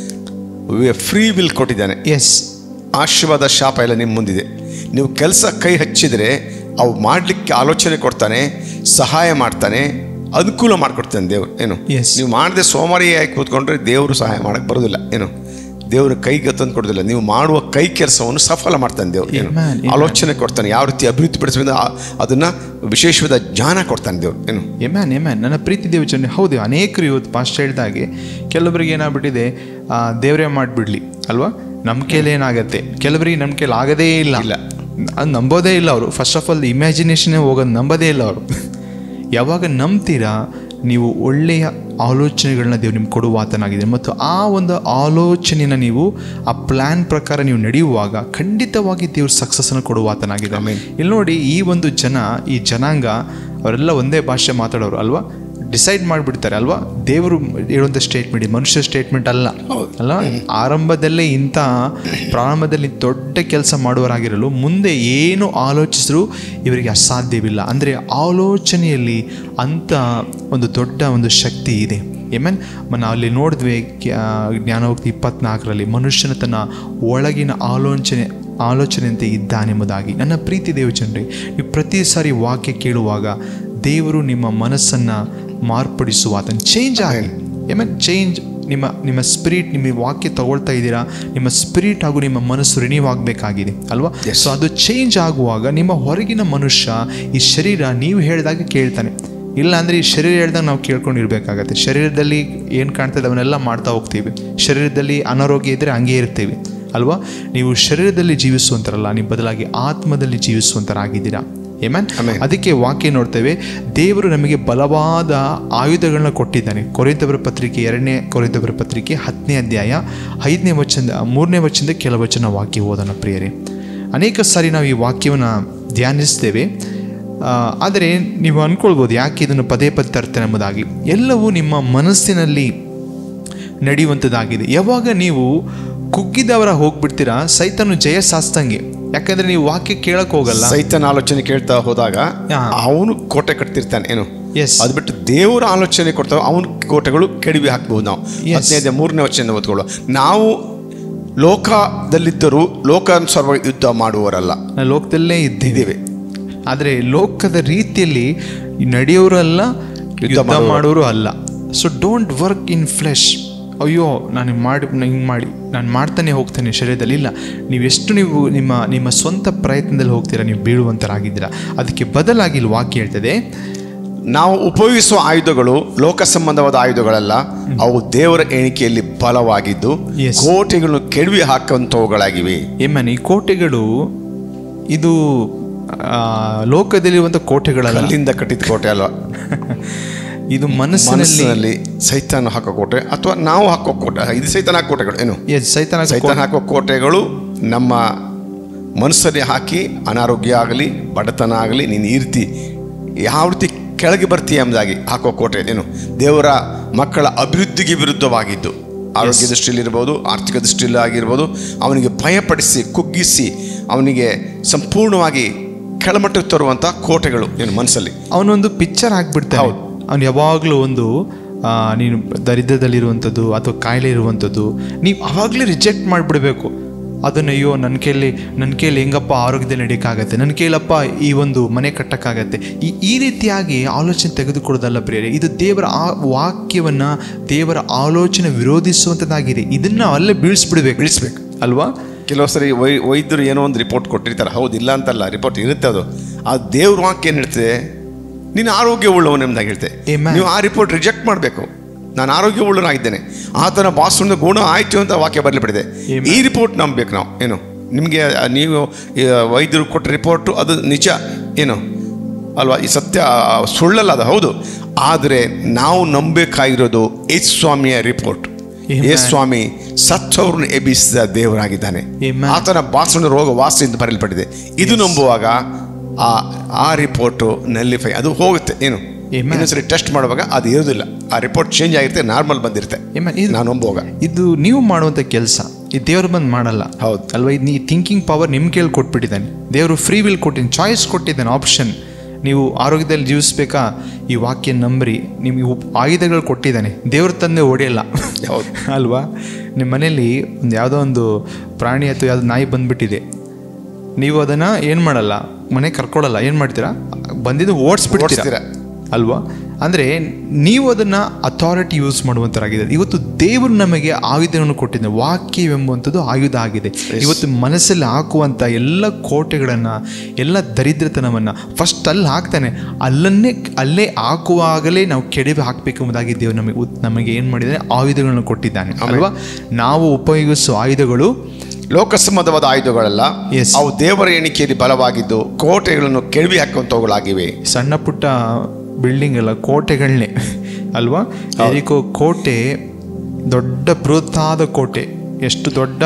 ಫ್ರೀ ವಿಲ್ ಕೊಟ್ಟಿದ್ದಾನೆ ಎಸ್ ಆಶೀರ್ವಾದ ಶಾಪ ಎಲ್ಲ ನಿಮ್ಮ ಮುಂದಿದೆ ನೀವು ಕೆಲಸ ಕೈ ಹಚ್ಚಿದರೆ ಅವು ಮಾಡಲಿಕ್ಕೆ ಆಲೋಚನೆ ಕೊಡ್ತಾನೆ ಸಹಾಯ ಮಾಡ್ತಾನೆ ಅನುಕೂಲ ಮಾಡಿಕೊಡ್ತಾನೆ ದೇವರು ಏನು Yes. ನೀವು ಮಾಡದೆ ಸೋಮಾರಿಯಾಗಿ ಕೂತ್ಕೊಂಡ್ರೆ ದೇವರು ಸಹಾಯ ಮಾಡಕ್ಕೆ ಬರೋದಿಲ್ಲ ಏನು ದೇವರು ಕೈಗೆ ತಂದು ಕೊಡೋದಿಲ್ಲ ನೀವು ಮಾಡುವ ಕೈ ಕೆಲಸವನ್ನು ಸಫಲ ಮಾಡ್ತಾನೆ ದೇವರು ಏನು Amen, amen. ಆಲೋಚನೆ ಕೊಡ್ತಾನೆ ಯಾವ ರೀತಿ ಅಭಿವೃದ್ಧಿ ಪಡಿಸಬೇಕು ಅದನ್ನು ವಿಶೇಷವಾದ ಜ್ಞಾನ ಕೊಡ್ತಾನೆ ದೇವರು ಏನು ಎಮ್ಯಾನ್ ಎಮ್ಯಾನ್ ನನ್ನ ಪ್ರೀತಿ ದೇವಚಂದ್ರ ಹೌದು ಅನೇಕರು ಇವತ್ತು ಪಾಸ್ಟ್ ಹೇಳ್ದಾಗೆ ಕೆಲವರಿಗೆ ಏನಾಗ್ಬಿಟ್ಟಿದೆ ಆ, ದೇವರೇ ಮಾಡಿಬಿಡ್ಲಿ ಅಲ್ವಾ ನಂಬಿಕೆಯಲ್ಲಿ ಏನಾಗತ್ತೆ ಕೆಲವರಿಗೆ ನಂಬಿಕೆಯಲ್ಲಿ ಆಗದೇ ಇಲ್ಲ ಇಲ್ಲ. ಅದು ನಂಬೋದೇ ಇಲ್ಲ ಅವರು ಫಸ್ಟ್ ಆಫ್ ಆಲ್ ಇಮ್ಯಾಜಿನೇಷನ್ನೇ ಹೋಗೋದು ನಂಬೋದೇ ಇಲ್ಲ ಅವರು ಯಾವಾಗ ನಂಬ್ತೀರಾ ನೀವು ಒಳ್ಳೆಯ ಆಲೋಚನೆಗಳನ್ನ ದೇವ್ರು ನಿಮ್ಗೆ ಕೊಡುವ ಆತನಾಗಿದೆ ಮತ್ತು ಆ ಒಂದು ಆಲೋಚನೆನ ನೀವು ಆ ಪ್ಲ್ಯಾನ್ ಪ್ರಕಾರ ನೀವು ನಡೆಯುವಾಗ ಖಂಡಿತವಾಗಿ ದೇವ್ರು ಸಕ್ಸಸ್ಸನ್ನು ಕೊಡುವ ಆತನಾಗಿದೆ Amen. ಇಲ್ಲಿ ನೋಡಿ ಈ ಒಂದು ಜನ ಈ ಜನಾಂಗ ಅವರೆಲ್ಲ ಒಂದೇ ಭಾಷೆ ಮಾತಾಡೋರು ಅಲ್ವಾ ಡಿಸೈಡ್ ಮಾಡಿಬಿಡ್ತಾರೆ ಅಲ್ವಾ ದೇವರು ಹೇಳುವಂಥ ಸ್ಟೇಟ್ಮೆಂಟ್ ಮನುಷ್ಯ ಸ್ಟೇಟ್ಮೆಂಟ್ ಅಲ್ಲ ಅಲ್ಲ ಆರಂಭದಲ್ಲೇ ಇಂಥ ಪ್ರಾರಂಭದಲ್ಲಿ ದೊಡ್ಡ ಕೆಲಸ ಮಾಡುವರಾಗಿರಲು ಮುಂದೆ ಏನು ಆಲೋಚಿಸಿದ್ರು ಇವರಿಗೆ ಅಸಾಧ್ಯವಿಲ್ಲ ಅಂದರೆ ಆಲೋಚನೆಯಲ್ಲಿ ಅಂಥ ಒಂದು ದೊಡ್ಡ ಒಂದು ಶಕ್ತಿ ಇದೆ ಏಮನ್ ನಾವು ಅಲ್ಲಿ ನೋಡಿದ್ವಿ ಕ್ಯಾ- ಜ್ಞಾನೋಕ್ತಿ ಇಪ್ಪತ್ನಾಲ್ಕರಲ್ಲಿ ಮನುಷ್ಯನ ತನ್ನ ಒಳಗಿನ ಆಲೋಚನೆ ಆಲೋಚನೆಯಂತೆ ಇದ್ದಾನೆಂಬುದಾಗಿ ನನ್ನ ಪ್ರೀತಿ ದೇವಚಂದ್ರಿ ನೀವು ಪ್ರತಿ ಸಾರಿ ವಾಕ್ಯ ಕೇಳುವಾಗ ದೇವರು ನಿಮ್ಮ ಮನಸ್ಸನ್ನು ಮಾರ್ಪಡಿಸುವ ಆತನ ಚೇಂಜ್ ಆಗಿ ಏಮನ್ ಚೇಂಜ್ ನಿಮ್ಮ ನಿಮ್ಮ ಸ್ಪಿರಿಟ್ ನಿಮ್ಮ ವಾಕ್ಯ ತಗೊಳ್ತಾ ಇದ್ದೀರಾ ನಿಮ್ಮ ಸ್ಪಿರಿಟ್ ಹಾಗೂ ನಿಮ್ಮ ಮನಸ್ಸು ರಿನೀವ್ ಆಗಬೇಕಾಗಿದೆ ಅಲ್ವಾ Yes. ಸೊ ಅದು ಚೇಂಜ್ ಆಗುವಾಗ ನಿಮ್ಮ ಹೊರಗಿನ ಮನುಷ್ಯ ಈ ಶರೀರ ನೀವು ಹೇಳಿದಾಗ ಕೇಳ್ತಾನೆ ಇಲ್ಲ ಅಂದರೆ ಈ ಶರೀರ ಹೇಳ್ದಾಗ ನಾವು ಕೇಳ್ಕೊಂಡಿರ್ಬೇಕಾಗತ್ತೆ ಶರೀರದಲ್ಲಿ ಏನು ಕಾಣ್ತದೆ ಅವನ್ನೆಲ್ಲ ಮಾಡ್ತಾ ಹೋಗ್ತೀವಿ ಶರೀರದಲ್ಲಿ ಅನಾರೋಗ್ಯ ಇದ್ದರೆ ಹಂಗೆ ಇರ್ತೀವಿ ಅಲ್ವಾ ನೀವು ಶರೀರದಲ್ಲಿ ಜೀವಿಸುವಂತರಲ್ಲ ನೀವು ಬದಲಾಗಿ ಆತ್ಮದಲ್ಲಿ ಜೀವಿಸುವಂತರಾಗಿದ್ದೀರಾ ಏಮನ್ Amen. ಅದಕ್ಕೆ ವಾಕ್ಯ ನೋಡ್ತೇವೆ ದೇವರು ನಮಗೆ ಬಲವಾದ ಆಯುಧಗಳನ್ನ ಕೊಟ್ಟಿದ್ದಾನೆ ಕೊರಿಂತವರ ಪತ್ರಿಕೆ ಎರಡನೇ ಕೊರಿಂತವರ ಪತ್ರಿಕೆ ಹತ್ತನೇ ಅಧ್ಯಾಯ ಐದನೇ ವಚನ ಮೂರನೇ ವಚನದ ಕೆಲ ವಚನ ವಾಕ್ಯ ಓದೋಣ ಪ್ರಿಯರೇ ಅನೇಕ ಸಾರಿ ನಾವು ಈ ವಾಕ್ಯವನ್ನು ಧ್ಯಾನಿಸ್ತೇವೆ ಆ, ಆದರೆ ನೀವು ಅಂದ್ಕೊಳ್ಬೋದು ಯಾಕೆ ಇದನ್ನು ಪದೇ ಪದೇ ತರ್ತೇನೆ ಎಂಬುದಾಗಿ ಎಲ್ಲವೂ ನಿಮ್ಮ ಮನಸ್ಸಿನಲ್ಲಿ ನಡೆಯುವಂಥದ್ದಾಗಿದೆ ಯಾವಾಗ ನೀವು ಕುಗ್ಗಿದವರ ಹೋಗ್ಬಿಡ್ತೀರಾ ಸೈತನು ಜಯ ಸಾಸ್ತಂಗೆ ಯಾಕಂದ್ರೆ ನೀವು ವಾಕ್ಯ ಕೇಳಕ್ ಹೋಗಲ್ಲ ಸೈತನ ಆಲೋಚನೆ ಕೇಳ್ತಾ ಹೋದಾಗ ಹಾ. ಅವನು ಕೋಟೆ ಕಟ್ತಿರ್ತಾನೆ ಏನು ಎಸ್ ಅದು ಬಿಟ್ಟು ದೇವರ ಆಲೋಚನೆ ಕೊಡ್ತಾವೆ ಅವನ ಕೋಟೆಗಳು ಕೆಡವಿ ಹಾಕ್ಬೋದು ನಾವು Yes. ಹದಿನೈದು ಮೂರನೇ ವಚನ ಓದ್ಕೊಳ್ಳೋ ನಾವು ಲೋಕದಲ್ಲಿದ್ದರೂ ಲೋಕಾನುಸಾರವಾಗಿ ಯುದ್ಧ ಮಾಡುವವರಲ್ಲ ನಾವು ಲೋಕದಲ್ಲೇ ಇದ್ದೀವಿ ಇದ್ದೀವಿ ಆದರೆ ಲೋಕದ ರೀತಿಯಲ್ಲಿ ನಡೆಯೋರಲ್ಲ ಯುದ್ಧ ಮಾಡೋರು. ಮಾಡೋರು ಅಲ್ಲ so don't work in flesh ಅಯ್ಯೋ ನಾನು ಹಿಂಗ್ ಮಾಡಿ ಹಿಂಗೆ ಮಾಡಿ ನಾನು ಮಾಡ್ತಾನೆ ಹೋಗ್ತೇನೆ ಶರೀರದಲ್ಲಿ ಇಲ್ಲ ನೀವು ಎಷ್ಟು ನೀವು ನಿಮ್ಮ ನಿಮ್ಮ ಸ್ವಂತ ಪ್ರಯತ್ನದಲ್ಲಿ ಹೋಗ್ತೀರಾ ನೀವು ಬೀಳುವಂತರಾಗಿದ್ದೀರಾ ಅದಕ್ಕೆ ಬದಲಾಗಿ ಇಲ್ಲಿ ವಾಕ್ಯ ಹೇಳ್ತದೆ ನಾವು ಉಪಯೋಗಿಸುವ ಆಯುಧಗಳು ಲೋಕ ಸಂಬಂಧವಾದ ಆಯುಧಗಳಲ್ಲ ಅವು ದೇವರ ಎಣಿಕೆಯಲ್ಲಿ ಬಲವಾಗಿದ್ದು Yes. ಕೋಟೆಗಳನ್ನು ಕೆಡವಿ ಹಾಕುವಂಥವುಗಳಾಗಿವೆ ಏಮನ್ ಈ ಕೋಟೆಗಳು ಇದು ಆ, ಲೋಕದಲ್ಲಿರುವಂಥ ಕೋಟೆಗಳಲ್ಲ ಕಲ್ಲಿಂದ ಕಟ್ಟಿದ ಕೋಟೆ ಅಲ್ವಾ ಇದು ಮನಸ್ಸಿನಲ್ಲಿ ಮನಸ್ಸಿನಲ್ಲಿ ಸೈತಾನ ಹಾಕೋ ಕೋಟೆ ಅಥವಾ ನಾವು ಹಾಕೋ ಕೋಟೆ ಇದು ಸೈತಾನ ಹಾಕೋ ಕೋಟೆಗಳು ಏನು ಎಸ್ ಸೈತನ ಸೈತಾನ ಹಾಕೋ ಕೋಟೆಗಳು ನಮ್ಮ ಮನಸ್ಸಲ್ಲಿ ಹಾಕಿ ಅನಾರೋಗ್ಯ ಆಗಲಿ ಬಡತನ ಆಗಲಿ ನೀನು ಈ ರೀತಿ ಯಾವ ರೀತಿ ಕೆಳಗೆ ಬರ್ತೀಯ ಎಂಬುದಾಗಿ ಹಾಕೋ ಕೋಟೆ ಏನು ದೇವರ ಮಕ್ಕಳ ಅಭಿವೃದ್ಧಿಗೆ ವಿರುದ್ಧವಾಗಿದ್ದು ಆರೋಗ್ಯ ದೃಷ್ಟಿಯಲ್ಲಿರ್ಬೋದು ಆರ್ಥಿಕ ದೃಷ್ಟಿಯಲ್ಲಿ ಆಗಿರ್ಬೋದು ಅವನಿಗೆ ಭಯಪಡಿಸಿ ಕುಗ್ಗಿಸಿ ಅವನಿಗೆ ಸಂಪೂರ್ಣವಾಗಿ ಕೆಳಮಟ್ಟಕ್ಕೆ ತರುವಂಥ ಕೋಟೆಗಳು ಏನು ಮನಸ್ಸಲ್ಲಿ ಅವನೊಂದು ಪಿಕ್ಚರ್ ಹಾಕ್ಬಿಡ್ತಾನೆ ಹೌದು. ಅವನು ಯಾವಾಗಲೂ ಒಂದು ಆ, ನೀನು ದರಿದ್ರದಲ್ಲಿರುವಂಥದ್ದು ಅಥವಾ ಕಾಯಿಲೆ ಇರುವಂಥದ್ದು ನೀವು ಅವಾಗಲೇ ರಿಜೆಕ್ಟ್ ಮಾಡಿಬಿಡ್ಬೇಕು ಅದನ್ನ ಅಯ್ಯೋ ನನ್ನ ಕೈಲಿ ನನ್ನ ಕೈಲಿ ಹೆಂಗಪ್ಪ ಆರೋಗ್ಯದಲ್ಲಿ ನಡೆಯೋಕ್ಕಾಗತ್ತೆ ನನ್ನ ಕೈಲಪ್ಪ ಈ ಒಂದು ಮನೆ ಕಟ್ಟಕ್ಕಾಗತ್ತೆ ಈ ಈ ರೀತಿಯಾಗಿ ಆಲೋಚನೆ ತೆಗೆದುಕೊಳ್ಳೋದಲ್ಲ ಪ್ರಿಯರೇ ಇದು ದೇವರ ಆ ವಾಕ್ಯವನ್ನ ದೇವರ ಆಲೋಚನೆ ವಿರೋಧಿಸುವಂಥದ್ದಾಗಿದೆ ಇದನ್ನ ಅಲ್ಲೇ ಬೀಳಿಸ್ಬಿಡ್ಬೇಕು ಬಿಡಿಸ್ಬೇಕು ಅಲ್ವಾ ಕೆಲವು ಸರಿ ವೈ ವೈದ್ಯರು ಏನೋ ಒಂದು ರಿಪೋರ್ಟ್ ಕೊಟ್ಟಿರ್ತಾರೆ ಹೌದು ಇಲ್ಲ ಅಂತಲ್ಲ ರಿಪೋರ್ಟ್ ಇರುತ್ತೆ ಅದು ಆ ದೇವ್ರ ವಾಕ್ಯ ಏನು ಹೇಳ್ತದೆ ನೀನು ಆರೋಗ್ಯ ಉಳ್ಳವನು ಎಂಬುದಾಗಿ ಹೇಳ್ತೆ Amen. ನೀವು ಆ ರಿಪೋರ್ಟ್ ರಿಜೆಕ್ಟ್ ಮಾಡಬೇಕು ನಾನು ಆರೋಗ್ಯ ಉಳ್ಳನಾಗಿದ್ದೇನೆ ಆತನ ಬಾಸುಂಡ ಗುಣ ಆಯ್ತು ಅಂತ ವಾಕ್ಯ ಬರಲಿಪಡಿದೆ Amen. ಈ ರಿಪೋರ್ಟ್ ನಂಬಬೇಕು ನಾವು ಏನು ನಿಮಗೆ ಆ, ನೀವು ಈ, ವೈದ್ಯರು ಕೊಟ್ಟ ರಿಪೋರ್ಟು ಅದು ನಿಜ ಏನು ಅಲ್ವಾ ಈ ಸತ್ಯ ಆ, ಸುಳ್ಳಲ್ಲ ಅದು ಹೌದು ಆದರೆ ನಾವು ನಂಬಬೇಕಾಗಿರೋದು ಯೇಸು ಸ್ವಾಮಿಯ ರಿಪೋರ್ಟ್ Amen. ಯೇಸು ಸ್ವಾಮಿ ಸತ್ತವರನ್ನು ಎಬ್ಬಿಸಿದ ದೇವರಾಗಿದ್ದಾನೆ Amen. ಆತನ ಬಾಸುಂಡ ರೋಗ ವಾಸಿ ಎಂದು ಬರೆಯಲ್ಪಟ್ಟಿದೆ ಇದು ನಂಬುವಾಗ ಆ ಆ ರಿಪೋರ್ಟು ನಲ್ಲಿಫೈ ಅದು ಹೋಗುತ್ತೆ ಏನು Amen. ಇನ್ನೊಂದ್ಸರಿ ಟೆಸ್ಟ್ ಮಾಡುವಾಗ ಅದು ಇರೋದಿಲ್ಲ ಆ ರಿಪೋರ್ಟ್ ಚೇಂಜ್ ಆಗಿರುತ್ತೆ ನಾರ್ಮಲ್ ಬಂದಿರುತ್ತೆ Amen. ಇದು- ನಾನು ನಂಬುವಾಗ ಇದು ನೀವು ಮಾಡುವಂಥ ಕೆಲಸ ಈ ದೇವ್ರು ಬಂದು ಮಾಡಲ್ಲ ಹೌದು. ಅಲ್ವಾ ಇದು ನೀ ಥಿಂಕಿಂಗ್ ಪವರ್ ನಿಮ್ಮ ಕೈಲಿ ಕೊಟ್ಬಿಟ್ಟಿದ್ದಾನೆ ದೇವರು ಫ್ರೀ ವಿಲ್ ಕೊಟ್ಟಿದ್ದಾನೆ ಚಾಯ್ಸ್ ಕೊಟ್ಟಿದ್ದಾನೆ ಆಪ್ಷನ್ ನೀವು ಆರೋಗ್ಯದಲ್ಲಿ ಜೀವಿಸ್ಬೇಕಾ ಈ ವಾಕ್ಯ ನಂಬ್ರಿ ನಿಮಗೆ ಉಪ್- ಆಯುಧಗಳು ಕೊಟ್ಟಿದ್ದಾನೆ ದೇವ್ರ ತಂದೆ ಹೊಡೆಯಲ್ಲ ಹೌದು. ಅಲ್ವಾ ನಿಮ್ಮ ಮನೆಯಲ್ಲಿ ಒಂದು ಯಾವುದೋ ಒಂದು ಪ್ರಾಣಿ ಅಥವಾ ಯಾವುದೋ ನಾಯಿ ಬಂದ್ಬಿಟ್ಟಿದೆ ನೀವು ಅದನ್ನು ಏನು ಮಾಡಲ್ಲ ಮನೆ ಕರ್ಕೊಳಲ್ಲ ಏನು ಮಾಡ್ತೀರಾ ಬಂದಿದ್ದು ಓಡಿಸ್ಬಿಡ್ತೀರಾ ಓಡಿಸ್ತೀರಾ. ಅಲ್ವಾ ಅಂದರೆ ನೀವು ಅದನ್ನು ಅಥಾರಿಟಿ ಯೂಸ್ ಮಾಡುವಂಥರಾಗಿದೆ ಇವತ್ತು ದೇವರು ನಮಗೆ ಆಯುಧವನ್ನು ಕೊಟ್ಟಿದ್ದಾನೆ ವಾಕ್ಯವೆಂಬುವಂಥದ್ದು ಆಯುಧ ಆಗಿದೆ ಇವತ್ತು ಮನಸ್ಸಲ್ಲಿ ಹಾಕುವಂಥ ಎಲ್ಲ ಕೋಟೆಗಳನ್ನು ಎಲ್ಲ ದರಿದ್ರತನವನ್ನು ಫಸ್ಟ್ ಅಲ್ಲಿ ಹಾಕ್ತಾನೆ ಅಲ್ಲನ್ನೇ ಅಲ್ಲೇ ಹಾಕುವಾಗಲೇ ನಾವು ಕೆಡವಿ ಹಾಕಬೇಕೆಂಬುದಾಗಿ ದೇವರು ನಮಗೆ ಉತ್- ನಮಗೆ ಏನು ಮಾಡಿದ್ದಾನೆ ಆಯುಧಗಳನ್ನು ಕೊಟ್ಟಿದ್ದಾನೆ ಅಲ್ವಾ ನಾವು ಉಪಯೋಗಿಸುವ ಆಯುಧಗಳು ಲೋಕ ಸಂಬಂಧವಾದ ಆಯುಧಗಳಲ್ಲ Yes. ಅವು ದೇವರ ಎಣಿಕೆಯಲ್ಲಿ ಬಲವಾಗಿದ್ದು ಕೋಟೆಗಳನ್ನು ಕೆಡವಿ ಹಾಕುವಂಥವುಗಳಾಗಿವೆ ಸಣ್ಣ ಪುಟ್ಟ ಬಿಲ್ಡಿಂಗ್ ಅಲ್ಲ ಕೋಟೆಗಳನ್ನೇ ಅಲ್ವಾ ಎರಿಕೋ ಕೋಟೆ ದೊಡ್ಡ ಬೃಹತ್ತಾದ ಕೋಟೆ ಎಷ್ಟು ದೊಡ್ಡ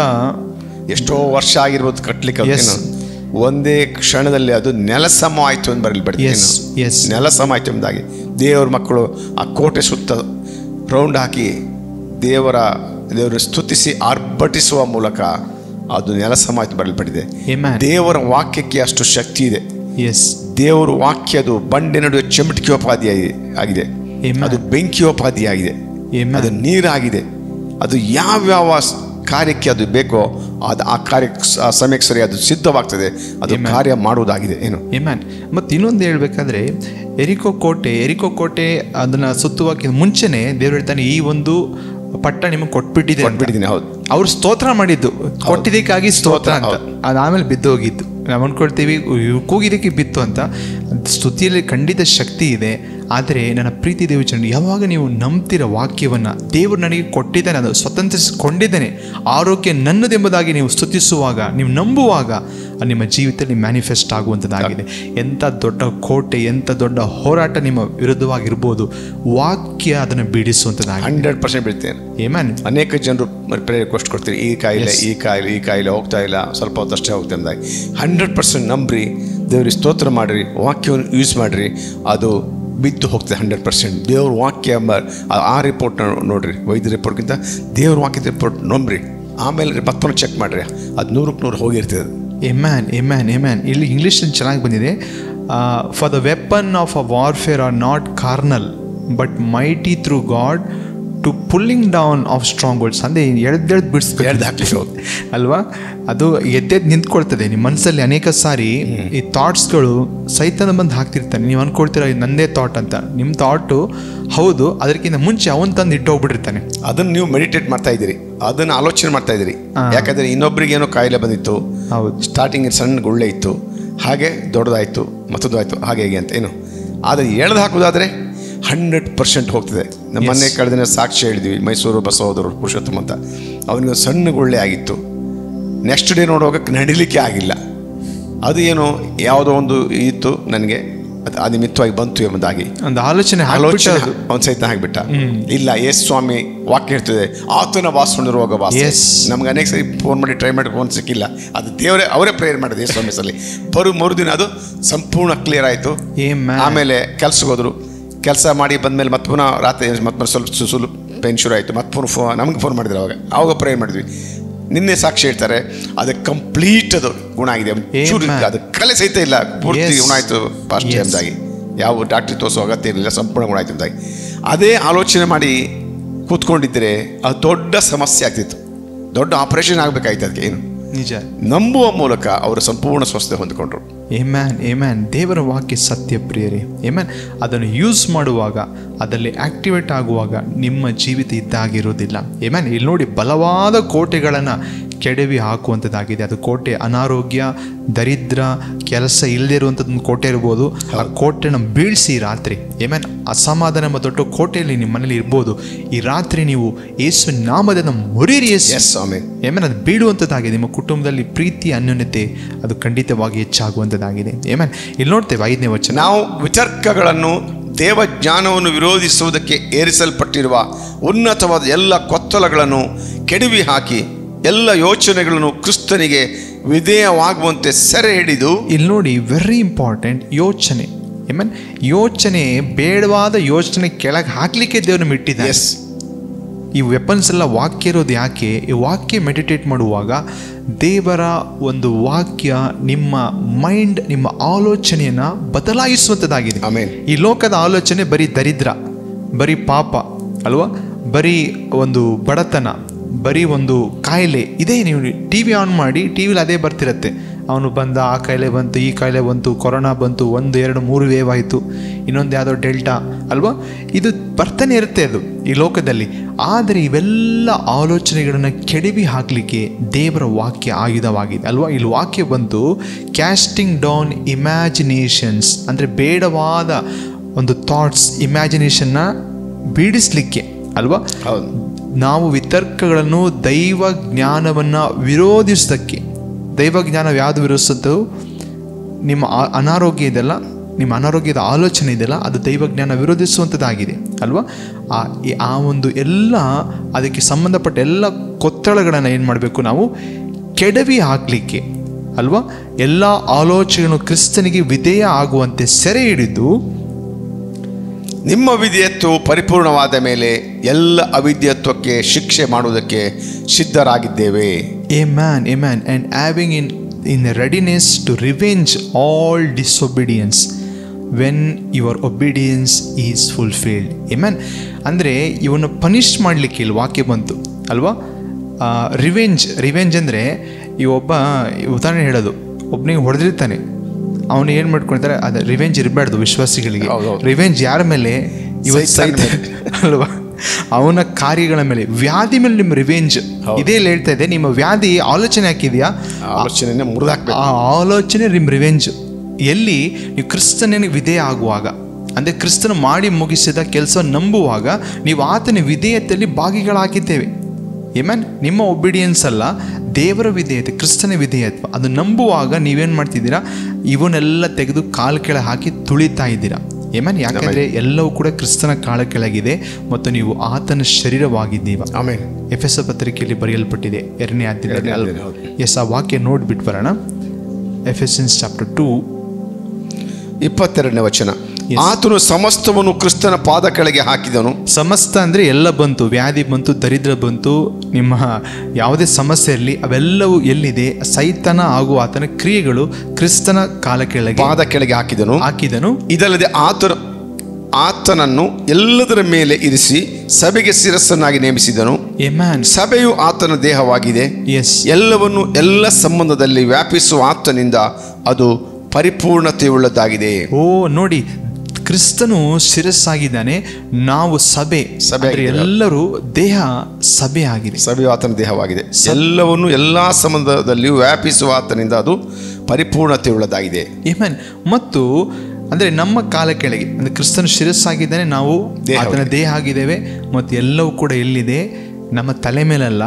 ಎಷ್ಟೋ ವರ್ಷ ಆಗಿರ್ಬೋದು ಕಟ್ಲಿಕ್ಕೆ Yes. ಅದಕ್ಕೇನು. ಒಂದೇ ಕ್ಷಣದಲ್ಲಿ ಅದು ನೆಲಸಮ ಆಯ್ತು ಅಂತ ಬರಲ್ಪಡ್ತೀನಿ Yes, yes. ನೆಲಸಮ ಆಯ್ತು ಎಂಬುದಾಗಿ ದೇವರ ಮಕ್ಕಳು ಆ ಕೋಟೆ ಸುತ್ತ ರೌಂಡ್ ಹಾಕಿ ದೇವರ ದೇವರ ಸ್ತುತಿಸಿ ಆರ್ಭಟಿಸುವ ಮೂಲಕ ಅದು ನೆಲಸಮ ಆಯ್ತು ಬರಲ್ಪಟ್ಟಿದೆ Amen. ದೇವರ ವಾಕ್ಯಕ್ಕೆ ಅಷ್ಟು ಶಕ್ತಿ ಇದೆ ಎಸ್ ದೇವರ ವಾಕ್ಯ ಅದು ಬಂಡೆ ನಡುವೆ ಚೆಮಟಿಕೆಯೋಪಾದಿ ಆಗಿದೆ Amen. ಅದು ಬೆಂಕಿಯೋಪಾದಿಯಾಗಿದೆ Amen. ಅದು ನೀರಾಗಿದೆ ಅದು ಯಾವ್ಯಾವ ಸ್- ಕಾರ್ಯಕ್ಕೆ ಅದು ಬೇಕೋ ಅದು ಆ ಕಾರ್ಯ ಆ ಸಮಯಕ್ಕೆ ಸರಿ ಅದು ಸಿದ್ಧವಾಗ್ತದೆ ಅದು Amen. ಕಾರ್ಯ ಮಾಡುವುದಾಗಿದೆ ಏನು ಏಮ್ಯಾನ್ ಮತ್ತು ಇನ್ನೊಂದು ಹೇಳ್ಬೇಕಾದ್ರೆ ಎರಿಕೋ ಕೋಟೆ ಎರಿಕೋ ಕೋಟೆ ಅದನ್ನ ಸುತ್ತುವಕ್ಕೆ ಮುಂಚೆನೆ ದೇವ್ರು ಹೇಳ್ತಾನೆ ಈ ಒಂದು ಪಟ್ಟ ನಿಮಗೆ ಕೊಟ್ಬಿಟ್ಟಿದೆ ಅಂತ. ಕೊಟ್ಬಿಟ್ಟಿದ್ದೀನಿ ಹೌದು ಅವ್ರು ಸ್ತೋತ್ರ ಮಾಡಿದ್ದು ಕೊಟ್ಟಿದ್ದಕ್ಕಾಗಿ ಸ್ತೋತ್ರ ಅಂತ ಅದಾದ್ಮೇಲೆ ಬಿದ್ದು ಹೋಗಿದ್ದು ನಾವು ಅನ್ಕೊಳ್ತೀವಿ ಇವ್ರು ಕೂಗಿದ್ದಕ್ಕೆ ಬಿತ್ತು ಅಂತ ಸ್ತುತಿಯಲ್ಲಿ ಖಂಡಿತ ಶಕ್ತಿ ಇದೆ ಆದರೆ ನನ್ನ ಪ್ರೀತಿ ದೇವಚರಣ ಯಾವಾಗ ನೀವು ನಂಬ್ತಿರೋ ವಾಕ್ಯವನ್ನು ದೇವರು ನನಗೆ ಕೊಟ್ಟಿದ್ದಾನೆ ಅದು ಸ್ವತಂತ್ರಿಸಿಕೊಂಡಿದ್ದೇನೆ ಆರೋಗ್ಯ ನನ್ನದೆಂಬುದಾಗಿ ನೀವು ಸ್ತುತಿಸುವಾಗ ನೀವು ನಂಬುವಾಗ ಅದು ನಿಮ್ಮ ಜೀವಿತದಲ್ಲಿ ಮ್ಯಾನಿಫೆಸ್ಟ್ ಆಗುವಂಥದ್ದಾಗಿದೆ ಎಂಥ ದೊಡ್ಡ ಕೋಟೆ ಎಂಥ ದೊಡ್ಡ ಹೋರಾಟ ನಿಮ್ಮ ವಿರುದ್ಧವಾಗಿರ್ಬೋದು ವಾಕ್ಯ ಅದನ್ನು ಬೀಡಿಸುವಂಥದ್ದಾಗಿದೆ ಹಂಡ್ರೆಡ್ ಪರ್ಸೆಂಟ್ ಬೀಳ್ತೇನೆ ಏಮ್ಯಾನ್ ಅನೇಕ ಜನರು ಪ್ರೇಯರ್ ರಿಕ್ವೆಸ್ಟ್ ಕೊಡ್ತೀರಿ ಈ ಕಾಯಿಲೆ ಈ ಕಾಯಿಲೆ ಈ ಕಾಯಿಲೆ ಹೋಗ್ತಾ ಇಲ್ಲ ಸ್ವಲ್ಪ ಹೊತ್ತಷ್ಟೇ ಹೋಗ್ತಾ ಎಂಬುದಾಗಿ ಹಂಡ್ರೆಡ್ ಪರ್ಸೆಂಟ್ ನಂಬ್ರಿ ದೇವ್ರಿಗೆ ಸ್ತೋತ್ರ ಮಾಡಿರಿ ವಾಕ್ಯವನ್ನು ಯೂಸ್ ಮಾಡಿರಿ ಅದು ಬಿದ್ದು ಹೋಗ್ತದೆ ಹಂಡ್ರೆಡ್ ಪರ್ಸೆಂಟ್ ದೇವ್ರ ವಾಕ್ಯ ಎಂಬ ಆ- ಆ ರಿಪೋರ್ಟ್ ನೋಡ್ರಿ ವೈದ್ಯ ರಿಪೋರ್ಟ್ಗಿಂತ ದೇವ್ರ ವಾಕ್ಯದ ರಿಪೋರ್ಟ್ ನಂಬ್ರಿ ಆಮೇಲೆ ಮತ್ತೊಂದು ಚೆಕ್ ಮಾಡಿರಿ ಅದು ನೂರಕ್ಕೆ ನೂರು ಹೋಗಿರ್ತದೆ ಅದು. ಎಮ್ಯಾನ್ ಎಮ್ಯಾನ್ ಎಮ್ಯಾನ್ ಇಲ್ಲಿ ಇಂಗ್ಲೀಷಲ್ಲಿ ಚೆನ್ನಾಗಿ ಬಂದಿದೆ for the weapon of a warfare are not carnal but mighty through God to pulling down of strong words ಅಂದರೆ ಎಳ್ದೆಳ್ದು ಬಿಡಿಸ್ಬೇಕು ಎಳ್ದು ಹಾಕ್ಲಿಕ್ಕೆ ಹೌದು. ಅಲ್ವಾ ಅದು ಎದ್ದೆದ್ದು ನಿಂತ್ಕೊಳ್ತದೆ ನಿಮ್ಮ ಮನಸ್ಸಲ್ಲಿ ಅನೇಕ ಸಾರಿ ಈ ಥಾಟ್ಸ್ಗಳು ಸೈತನ ಬಂದು ಹಾಕ್ತಿರ್ತಾನೆ ನೀವು ಅನ್ಕೊಳ್ತೀರ ಇದು ನಂದೇ ಥಾಟ್ ಅಂತ ನಿಮ್ಮ ಥಾಟು ಹೌದು ಅದಕ್ಕಿಂತ ಮುಂಚೆ ಅವನ್ ತಂದು ಇಟ್ಟೋಗ್ಬಿಟ್ಟಿರ್ತಾನೆ ಅದನ್ನು ನೀವು ಮೆಡಿಟೇಟ್ ಮಾಡ್ತಾ ಇದ್ದೀರಿ ಅದನ್ನು ಆಲೋಚನೆ ಮಾಡ್ತಾ ಇದ್ದೀರಿ ಯಾಕಂದರೆ ಇನ್ನೊಬ್ರಿಗೆ ಏನೋ ಕಾಯಿಲೆ ಬಂದಿತ್ತು ಹೌದು ಸ್ಟಾರ್ಟಿಂಗ್ ಸಣ್ಣ ಗುಳ್ಳೆ ಇತ್ತು ಹಾಗೆ ದೊಡ್ಡದಾಯಿತು ಮತ್ತೊಂದು ಆಯಿತು ಹಾಗೆ ಹೇಗೆ ಅಂತ ಏನು ಆದರೆ ಎಳ್ದು ಹಾಕೋದಾದರೆ ಹಂಡ್ರೆಡ್ ಪರ್ಸೆಂಟ್ ಹೋಗ್ತದೆ ನಮ್ಮ ಮನೆ ಕಳೆದ ದಿನ ಸಾಕ್ಷಿ ಹೇಳಿದ್ವಿ ಮೈಸೂರು ಬಸವೋದರು ಪುರುಷೋತ್ತಮ ಅಂತ ಅವನಿಗೆ ಒಂದು ಸಣ್ಣ ಗುಳ್ಳೆ ಆಗಿತ್ತು ನೆಕ್ಸ್ಟ್ ಡೇ ನೋಡುವಾಗ ನಡಿಲಿಕ್ಕೆ ಆಗಿಲ್ಲ ಅದು ಏನೋ ಯಾವುದೋ ಒಂದು ಇತ್ತು ನನಗೆ ಅದು ಅನಿಮಿತ್ತವಾಗಿ ಬಂತು ಎಂಬುದಾಗಿ ಒಂದು ಆಲೋಚನೆ ಆಲೋಚನೆ ಹಾಕ್ಬಿಟ್ಟು ಅದು ಅವನ್ ಸಹಿತ ಹಾಕ್ಬಿಟ್ಟ ಇಲ್ಲ ಎಸ್ ಸ್ವಾಮಿ ವಾಕ್ಯ ಹೇಳ್ತದೆ ಆತನ ವಾಸನ ರೋಗ ವಾಸ Yes. ನಮ್ಗೆ ಅನೇಕ ಸರಿ ಫೋನ್ ಮಾಡಿ ಟ್ರೈ ಮಾಡಿ ಫೋನ್ ಸಿಕ್ಕಿಲ್ಲ ಅದು ದೇವರೇ ಅವರೇ ಪ್ರೇಯರ್ ಮಾಡಿದೆ ಎಸ್ ಸ್ವಾಮಿ ಸಲ್ಲಿ ಬರು ಮರುದಿನ ಅದು ಸಂಪೂರ್ಣ ಕ್ಲಿಯರ್ ಆಯಿತು Amen. ಆಮೇಲೆ ಕೆಲ್ಸಕ್ಕೆ ಹೋದ್ರು ಕೆಲಸ ಮಾಡಿ ಬಂದಮೇಲೆ ಮತ್ತೆ ಪುನಃ ರಾತ್ರಿ ಮತ್ತೆ ಸ್ವಲ್ಪ ಸು- ಸ್ವಲ್ಪ ಪೇನ್ ಶುರು ಆಯಿತು ಮತ್ತೆ ಪುನಃ ಫೋ ನಮ್ಗೆ ಫೋನ್ ಮಾಡಿದ್ರು ಅವಾಗ ಅವಾಗ ಪ್ರೇಯರ್ ಮಾಡಿದ್ವಿ ನಿನ್ನೆ ಸಾಕ್ಷಿ ಹೇಳ್ತಾರೆ ಅದು ಕಂಪ್ಲೀಟ್ ಅದು ಗುಣ ಆಗಿದೆ ಚೂರು Amen. ಅದು ಕಲೆ ಸಹಿತ ಇಲ್ಲ ಪೂರ್ತಿ Yes. ಗುಣ ಆಯಿತು ಪಾಸ್ಟ್ Yes. ಎಂದಾಗಿ ಯಾವ ಡಾಕ್ಟ್ರಿ ತೋರಿಸೋ ಅಗತ್ಯ ಇರಲಿಲ್ಲ ಸಂಪೂರ್ಣ ಗುಣ ಆಯ್ತು ಎಂದಾಗಿ ಅದೇ ಆಲೋಚನೆ ಮಾಡಿ ಕೂತ್ಕೊಂಡಿದ್ದರೆ ಅದು ದೊಡ್ಡ ಸಮಸ್ಯೆ ಆಗ್ತಿತ್ತು ದೊಡ್ಡ ಆಪರೇಷನ್ ಆಗಬೇಕಾಯ್ತು ಅದಕ್ಕೆ ಏನು ನಿಜ ನಂಬುವ ಮೂಲಕ ಅವರು ಸಂಪೂರ್ಣ ಸ್ವಸ್ಥತೆ ಹೊಂದಿಕೊಂಡ್ರು ಏಮ್ಯಾನ್ ಏಮ್ಯಾನ್ ದೇವರ ವಾಕ್ಯ ಸತ್ಯ ಪ್ರಿಯರೇ ಏಮ್ಯಾನ್ ಅದನ್ನು ಯೂಸ್ ಮಾಡುವಾಗ ಅದರಲ್ಲಿ ಆಕ್ಟಿವೇಟ್ ಆಗುವಾಗ ನಿಮ್ಮ ಜೀವಿತ ಇದ್ದಾಗಿರೋದಿಲ್ಲ ಏಮ್ಯಾನ್ ಇಲ್ಲಿ ನೋಡಿ ಬಲವಾದ ಕೋಟೆಗಳನ್ನು ಕೆಡವಿ ಹಾಕುವಂಥದ್ದಾಗಿದೆ ಅದು ಕೋಟೆ ಅನಾರೋಗ್ಯ ದರಿದ್ರ ಕೆಲಸ ಇಲ್ಲದೆ ಇರುವಂಥದ್ದು ಕೋಟೆ ಇರ್ಬೋದು ಆ ಕೋಟೆನ ಬೀಳಿಸಿ ರಾತ್ರಿ ಏಮ್ಯಾನ್ ಅಸಮಾಧಾನ ಎಂಬ ದೊಡ್ಡ ಕೋಟೆಯಲ್ಲಿ ನಿಮ್ಮ ಮನೇಲಿ ಇರ್ಬೋದು ಈ ರಾತ್ರಿ ನೀವು ಯೇಸು ನಾಮದಿಂದ ಮುರಿರಿ ಯೇಸು ಎಸ್ ಸ್ವಾಮಿ ಏಮನ್ ಅದು ಬೀಳುವಂಥದ್ದಾಗಿದೆ ನಿಮ್ಮ ಕುಟುಂಬದಲ್ಲಿ ಪ್ರೀತಿ ಅನ್ಯೋನ್ಯತೆ ಅದು ಖಂಡಿತವಾಗಿ ಹೆಚ್ಚಾಗುವಂಥದ್ದಾಗಿದೆ ಏಮನ್ ಇಲ್ಲಿ ನೋಡ್ತೇವೆ ಐದನೇ ವಚನ ನಾವು ವಿತರ್ಕಗಳನ್ನು ದೇವ ಜ್ಞಾನವನ್ನು ವಿರೋಧಿಸುವುದಕ್ಕೆ ಏರಿಸಲ್ಪಟ್ಟಿರುವ ಉನ್ನತವಾದ ಎಲ್ಲ ಕೊತ್ತಲಗಳನ್ನು ಕೆಡವಿ ಹಾಕಿ ಎಲ್ಲ ಯೋಚನೆಗಳನ್ನು ಕ್ರಿಸ್ತನಿಗೆ ವಿಧೇಯವಾಗುವಂತೆ ಸೆರೆ ಹಿಡಿದು ಇಲ್ಲಿ ನೋಡಿ ವೆರಿ ಇಂಪಾರ್ಟೆಂಟ್ ಯೋಚನೆ ಏಮನ್ ಯೋಚನೆ ಬೇಡವಾದ ಯೋಚನೆ ಕೆಳಗೆ ಹಾಕ್ಲಿಕ್ಕೆ ದೇವ್ರನ್ನ ಇಟ್ಟಿದ್ದಾರೆ ಎಸ್ ಈ ವೆಪನ್ಸ್ ಎಲ್ಲ ವಾಕ್ಯ ಇರೋದು ಯಾಕೆ ಈ ವಾಕ್ಯ ಮೆಡಿಟೇಟ್ ಮಾಡುವಾಗ ದೇವರ ಒಂದು ವಾಕ್ಯ ನಿಮ್ಮ ಮೈಂಡ್ ನಿಮ್ಮ ಆಲೋಚನೆಯನ್ನ ಬದಲಾಯಿಸುವಂಥದ್ದಾಗಿದೆ ಆಮೇನ್ ಈ ಲೋಕದ ಆಲೋಚನೆ ಬರೀ ದರಿದ್ರ ಬರೀ ಪಾಪ ಅಲ್ವಾ ಬರೀ ಒಂದು ಬಡತನ ಬರೀ ಒಂದು ಕಾಯಿಲೆ ಇದೇ ನೀವು ಟಿ ವಿ ಆನ್ ಮಾಡಿ ಟಿ ವಿಲಿ ಅದೇ ಬರ್ತಿರತ್ತೆ ಅವನು ಬಂದ ಆ ಕಾಯಿಲೆ ಬಂತು ಈ ಕಾಯಿಲೆ ಬಂತು ಕೊರೋನಾ ಬಂತು ಒಂದು ಎರಡು ಮೂರು ವೇವ್ ಆಯಿತು ಇನ್ನೊಂದು ಯಾವುದೋ ಡೆಲ್ಟಾ ಅಲ್ವಾ ಇದು ಬರ್ತಾನೆ ಇರುತ್ತೆ ಅದು ಈ ಲೋಕದಲ್ಲಿ ಆದರೆ ಇವೆಲ್ಲ ಆಲೋಚನೆಗಳನ್ನು ಕೆಡವಿ ಹಾಕಲಿಕ್ಕೆ ದೇವರ ವಾಕ್ಯ ಆಯುಧವಾಗಿದೆ ಅಲ್ವಾ ಇಲ್ಲಿ ವಾಕ್ಯ ಬಂತು ಕ್ಯಾಸ್ಟಿಂಗ್ ಡೌನ್ ಇಮ್ಯಾಜಿನೇಷನ್ಸ್ ಅಂದರೆ ಬೇಡವಾದ ಒಂದು ಥಾಟ್ಸ್ ಇಮ್ಯಾಜಿನೇಷನ್ನ ಬೀಡಿಸ್ಲಿಕ್ಕೆ ಅಲ್ವಾ ಹೌದು ನಾವು ವಿತರ್ಕಗಳನ್ನು ದೈವ ಜ್ಞಾನವನ್ನು ವಿರೋಧಿಸೋದಕ್ಕೆ ದೈವ ಜ್ಞಾನ ಯಾವುದು ವಿರೋಧಿಸುತ್ತೋ ನಿಮ್ಮ ಆ- ಅನಾರೋಗ್ಯ ಇದೆಲ್ಲ ನಿಮ್ಮ ಅನಾರೋಗ್ಯದ ಆಲೋಚನೆ ಇದೆಯಲ್ಲ ಅದು ದೈವ ಜ್ಞಾನ ವಿರೋಧಿಸುವಂಥದ್ದಾಗಿದೆ ಅಲ್ವಾ ಆ ಈ- ಆ ಒಂದು ಎಲ್ಲ ಅದಕ್ಕೆ ಸಂಬಂಧಪಟ್ಟ ಎಲ್ಲ ಕೊತ್ತಳಗಳನ್ನು ಏನು ಮಾಡಬೇಕು ನಾವು ಕೆಡವಿ ಹಾಕಲಿಕ್ಕೆ ಅಲ್ವಾ ಎಲ್ಲ ಆಲೋಚನೆಗಳನ್ನು ಕ್ರಿಸ್ತನಿಗೆ ವಿಧೇಯ ಆಗುವಂತೆ ಸೆರೆ ಹಿಡಿದು ನಿಮ್ಮ ವಿಧೇಯತ್ವವು ಪರಿಪೂರ್ಣವಾದ ಮೇಲೆ ಎಲ್ಲ ಅವಿದ್ಯತ್ವಕ್ಕೆ ಶಿಕ್ಷೆ ಮಾಡುವುದಕ್ಕೆ ಸಿದ್ಧರಾಗಿದ್ದೇವೆ A man, a man, and having in, in readiness to revenge all disobedience when your obedience is fulfilled. Amen. ಅಂದರೆ ಇವನು ಪನಿಷ್ ಮಾಡಲಿಕ್ಕೆ ಇಲ್ಲಿ ವಾಕ್ಯ ಬಂತು ಅಲ್ವಾ ರಿವೆಂಜ್ ರಿವೆಂಜ್ ಅಂದರೆ ಈ ಒಬ್ಬ ಉದಾಹರಣೆ ಹೇಳೋದು ಒಬ್ಬನಿಗೆ ಹೊಡೆದಿರ್ತಾನೆ ಅವನು ಏನು ಮಾಡ್ಕೊಳ್ತಾರೆ ಅದು ರಿವೆಂಜ್ ಇರಬಾರ್ದು ವಿಶ್ವಾಸಿಗಳಿಗೆ ಹೌದೌದು. ರಿವೆಂಜ್ ಯಾರ ಮೇಲೆ ಇವತ್ತು ಸೈತಾನ್ ಸೈತಾನ್ ಅಲ್ವಾ ಅವನ ಕಾರ್ಯಗಳ ಮೇಲೆ ವ್ಯಾಧಿ ಮೇಲೆ ನಿಮ್ಮ ರಿವೆಂಜ್ ಇದೇ ಇಲ್ಲಿ ಹೇಳ್ತಾ ಇದೆ ನಿಮ್ಮ ವ್ಯಾಧಿ ಆಲೋಚನೆ ಹಾಕಿದ್ಯಾ ಆಲೋಚನೆಯನ್ನ ಮುರಿದಾಕ್ಬೇಕು ಆ ಆಲೋಚನೆ ನಿಮ್ಮ ರಿವೆಂಜ್ ಎಲ್ಲಿ ನೀವು ಕ್ರಿಸ್ತನಿಗೆ ವಿಧೇಯ ಆಗುವಾಗ ಅಂದರೆ ಕ್ರಿಸ್ತನ ಮಾಡಿ ಮುಗಿಸಿದ ಕೆಲಸ ನಂಬುವಾಗ ನೀವು ಆತನ ವಿಧೇಯತೆಯಲ್ಲಿ ಭಾಗಿಗಳಾಗಿದ್ದೇವೆ ಏಮನ್ ನಿಮ್ಮ ಒಬಿಡಿಯನ್ಸ್ ಅಲ್ಲ ದೇವರ ವಿಧೇಯತೆ ಕ್ರಿಸ್ತನ ವಿಧೇಯತ್ವ ಅದು ನಂಬುವಾಗ ನೀವೇನು ಮಾಡ್ತಿದ್ದೀರಾ ಇವನ್ನೆಲ್ಲ ತೆಗೆದು ಕಾಲು ಕೆಳ ಹಾಕಿ ತುಳಿತಾ ಇದ್ದೀರಾ ಏಮನ್ ಯಾಕಂದರೆ ಎಲ್ಲವೂ ಕೂಡ ಕ್ರಿಸ್ತನ ಕಾಲ ಕೆಳಗಿದೆ ಮತ್ತು ನೀವು ಆತನ ಶರೀರವಾಗಿದ್ದೀವ ಆಮೇಲೆ ಎಫ್ ಎಸ್ ಪತ್ರಿಕೆಯಲ್ಲಿ ಬರೆಯಲ್ಪಟ್ಟಿದೆ ಎರಡನೇ ಎರಡನೇ ಅಧ್ಯಾಯದಲ್ಲಿ ಅಧ್ಯಾಯ, ಹೌದು. ಎಸ್ ಆ ವಾಕ್ಯ ನೋಡ್ಬಿಟ್ಟು ಬರೋಣ Ephesians chapter two ಇಪ್ಪತ್ತೆರಡನೇ ವಚನ ಆತನು ಸಮಸ್ತವನ್ನು ಕ್ರಿಸ್ತನ ಪಾದ ಕೆಳಗೆ ಹಾಕಿದನು ಸಮಸ್ತ ಅಂದರೆ ಎಲ್ಲ ಬಂತು ವ್ಯಾಧಿ ಬಂತು ದರಿದ್ರ ಬಂತು ನಿಮ್ಮ ಯಾವುದೇ ಸಮಸ್ಯೆ ಇರಲಿ ಅವೆಲ್ಲವೂ ಎಲ್ಲಿದೆ ಸೈತನ ಹಾಗೂ ಆತನ ಕ್ರಿಯೆಗಳು ಕ್ರಿಸ್ತನ ಕಾಲ ಕೆಳಗೆ ಪಾದ ಕೆಳಗೆ ಹಾಕಿದನು ಹಾಕಿದನು ಇದಲ್ಲದೆ ಆತನ ಆತನನ್ನು ಎಲ್ಲದರ ಮೇಲೆ ಇರಿಸಿ ಸಭೆಗೆ ಶಿರಸ್ಸನ್ನಾಗಿ ನೇಮಿಸಿದನು ಎಮ್ಯಾನ್ ಸಭೆಯು ಆತನ ದೇಹವಾಗಿದೆ ಎಸ್ ಎಲ್ಲವನ್ನು ಎಲ್ಲ ಸಂಬಂಧದಲ್ಲಿ ವ್ಯಾಪಿಸುವ ಆತನಿಂದ ಅದು ಪರಿಪೂರ್ಣತೆಯುಳ್ಳದ್ದಾಗಿದೆ ಓ ನೋಡಿ ಕ್ರಿಸ್ತನು ಶಿರಸ್ಸಾಗಿದ್ದಾನೆ ನಾವು ಸಭೆ ಸಭೆ ಅಂದ್ರೆ ಆಗಿದ್ದೀವಿ. ಎಲ್ಲರೂ ದೇಹ ಸಭೆ ಆಗಿದೆ ಸಭೆಯು ಆತನ ದೇಹವಾಗಿದೆ ಎಲ್ಲವನ್ನು ಎಲ್ಲ ಸಂಬಂಧದಲ್ಲಿಯೂ ವ್ಯಾಪಿಸುವ ಆತನಿಂದ ಅದು ಪರಿಪೂರ್ಣತೆಯುಳ್ಳದಾಗಿದೆ ಏಮನ್ ಮತ್ತು ಅಂದ್ರೆ ನಮ್ಮ ಕಾಲ ಕೆಳಗೆ ಅಂದ್ರೆ ಕ್ರಿಸ್ತನ ಶಿರಸ್ಸಾಗಿದ್ದಾನೆ ನಾವು ದೇಹ ಆತನ ದೇಹ ಆಗಿದ್ದೇವೆ ಮತ್ತು ಎಲ್ಲವೂ ಕೂಡ ಎಲ್ಲಿದೆ ನಮ್ಮ ತಲೆ ಮೇಲಲ್ಲ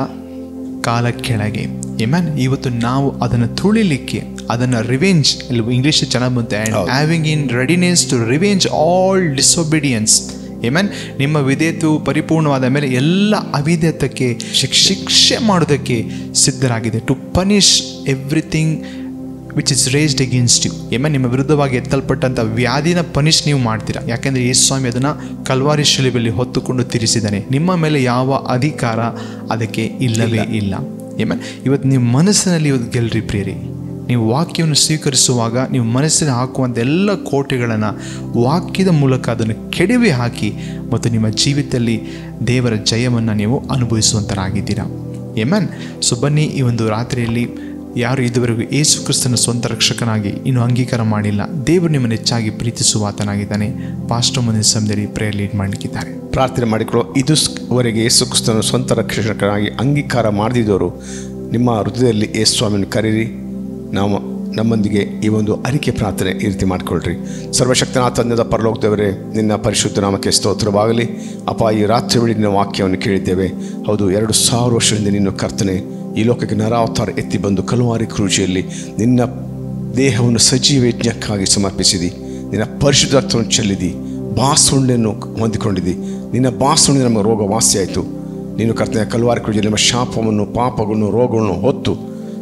ಕಾಲ ಕೆಳಗೆ ಏಮನ್ ಇವತ್ತು ನಾವು ಅದನ್ನು ತುಳಿಲಿಕ್ಕೆ ಅದನ್ನು ರಿವೆಂಜ್ ಇಲ್ಲಿ ಇಂಗ್ಲೀಷ್ ಚೆನ್ನಾಗಿ ಬಂತೆ ಆ್ಯಂಡ್ ಹೌದು. Having in readiness to revenge all disobedience amen ನಿಮ್ಮ ವಿಧೇಯತು ಪರಿಪೂರ್ಣವಾದ ಮೇಲೆ ಎಲ್ಲ ಅವಿಧೇಯತಕ್ಕೆ ಶಿಕ್ಷೆ ಮಾಡೋದಕ್ಕೆ ಸಿದ್ಧರಾಗಿದೆ to punish everything which is raised against you amen ನಿಮ್ಮ ವಿರುದ್ಧವಾಗಿ ಎತ್ತಲ್ಪಟ್ಟಂಥ ವ್ಯಾಧಿನ ಪನಿಷ್ ನೀವು ಮಾಡ್ತೀರಾ ಯಾಕೆಂದರೆ ಯೇಸು ಸ್ವಾಮಿ ಅದನ್ನು ಕಲ್ವಾರಿ ಶಿಲುಬೆಯಲ್ಲಿ ಹೊತ್ತುಕೊಂಡು ತಿರಿಸಿದ್ದಾನೆ ನಿಮ್ಮ ಮೇಲೆ ಯಾವ ಅಧಿಕಾರ ಅದಕ್ಕೆ ಇಲ್ಲವೇ ಇಲ್ಲ ಏಮ ಇವತ್ತು ನೀವು ಮನಸ್ಸಿನಲ್ಲಿ ಇವತ್ತು ಗೆಲ್ರಿ ಪ್ರಿಯರಿ ನೀವು ವಾಕ್ಯವನ್ನು ಸ್ವೀಕರಿಸುವಾಗ ನೀವು ಮನಸ್ಸಿನ ಹಾಕುವಂಥ ಎಲ್ಲ ಕೋಟೆಗಳನ್ನು ವಾಕ್ಯದ ಮೂಲಕ ಅದನ್ನು ಕೆಡವಿ ಹಾಕಿ ಮತ್ತು ನಿಮ್ಮ ಜೀವಿತದಲ್ಲಿ ದೇವರ ಜಯವನ್ನು ನೀವು ಅನುಭವಿಸುವಂತರಾಗಿದ್ದೀರಾ ಏಮನ್ ಸೊ ಬನ್ನಿ ಈ ಒಂದು ರಾತ್ರಿಯಲ್ಲಿ ಯಾರು ಇದುವರೆಗೂ ಏಸು ಕ್ರಿಸ್ತನ ಸ್ವಂತ ರಕ್ಷಕನಾಗಿ ಇನ್ನೂ ಅಂಗೀಕಾರ ಮಾಡಿಲ್ಲ ದೇವರು ನಿಮ್ಮನ್ನು ಹೆಚ್ಚಾಗಿ ಪ್ರೀತಿಸುವ ಆತನಾಗಿದ್ದಾನೆ ಪಾಸ್ಟರ್ ಮುಂದಿನ ಸಮಯದಲ್ಲಿ ಪ್ರೇಯರ್ ಲೀಡ್ ಮಾಡಲಿಕ್ಕಿದ್ದಾರೆ ಪ್ರಾರ್ಥನೆ ಮಾಡಿಕೊಳ್ಳೋ ಇದುವರೆಗೆ ಯೇಸು ಕ್ರಿಸ್ತನ ಸ್ವಂತ ರಕ್ಷಕನಾಗಿ ಅಂಗೀಕಾರ ಮಾಡದಿದ್ದವರು ನಿಮ್ಮ ಹೃದಯದಲ್ಲಿ ಯೇಸು ಸ್ವಾಮಿಯನ್ನು ಕರೀರಿ ನಾವು ನಮ್ಮೊಂದಿಗೆ ಈ ಒಂದು ಅರಿಕೆ ಪ್ರಾರ್ಥನೆ ಈ ರೀತಿ ಮಾಡಿಕೊಳ್ಳ್ರಿ ಸರ್ವಶಕ್ತನ ತಂದೆದ ಪರಲೋಕದವರೇ ನಿನ್ನ ಪರಿಶುದ್ಧ ನಾಮಕ್ಕೆ ಸ್ತೋತ್ರವಾಗಲಿ ಅಪ್ಪ ಈ ರಾತ್ರಿ ವೇಳೆ ನಿನ್ನ ವಾಕ್ಯವನ್ನು ಕೇಳಿದ್ದೇವೆ ಹೌದು ಎರಡು ಸಾವಿರ ವರ್ಷದಿಂದ ನಿನ್ನ ಕರ್ತನೆ ಈ ಲೋಕಕ್ಕೆ ನರಾವತಾರ ಎತ್ತಿ ಬಂದು ಕಲುವಾರಿ ಕ್ರೂಜಿಯಲ್ಲಿ ನಿನ್ನ ದೇಹವನ್ನು ಸಜೀವ ಯಜ್ಞಕ್ಕಾಗಿ ಸಮರ್ಪಿಸಿದಿ ನಿನ್ನ ಪರಿಶುದ್ಧ ರಕ್ತವನ್ನು ಚೆಲ್ಲಿದಿ ಬಾಸುಂಡೆಯನ್ನು ಹೊಂದಿಕೊಂಡಿದ್ದಿ ನಿನ್ನ ಬಾಸುಂಡೆ ನಮ್ಮ ರೋಗ ವಾಸಿಯಾಯಿತು ನೀನು ಕರ್ತನೆ ಕಲ್ವಾರಿ ಕ್ರೂಜಿಯಲ್ಲಿ ನಮ್ಮ ಶಾಪವನ್ನು ಪಾಪಗಳನ್ನು ರೋಗಗಳನ್ನು ಹೊತ್ತು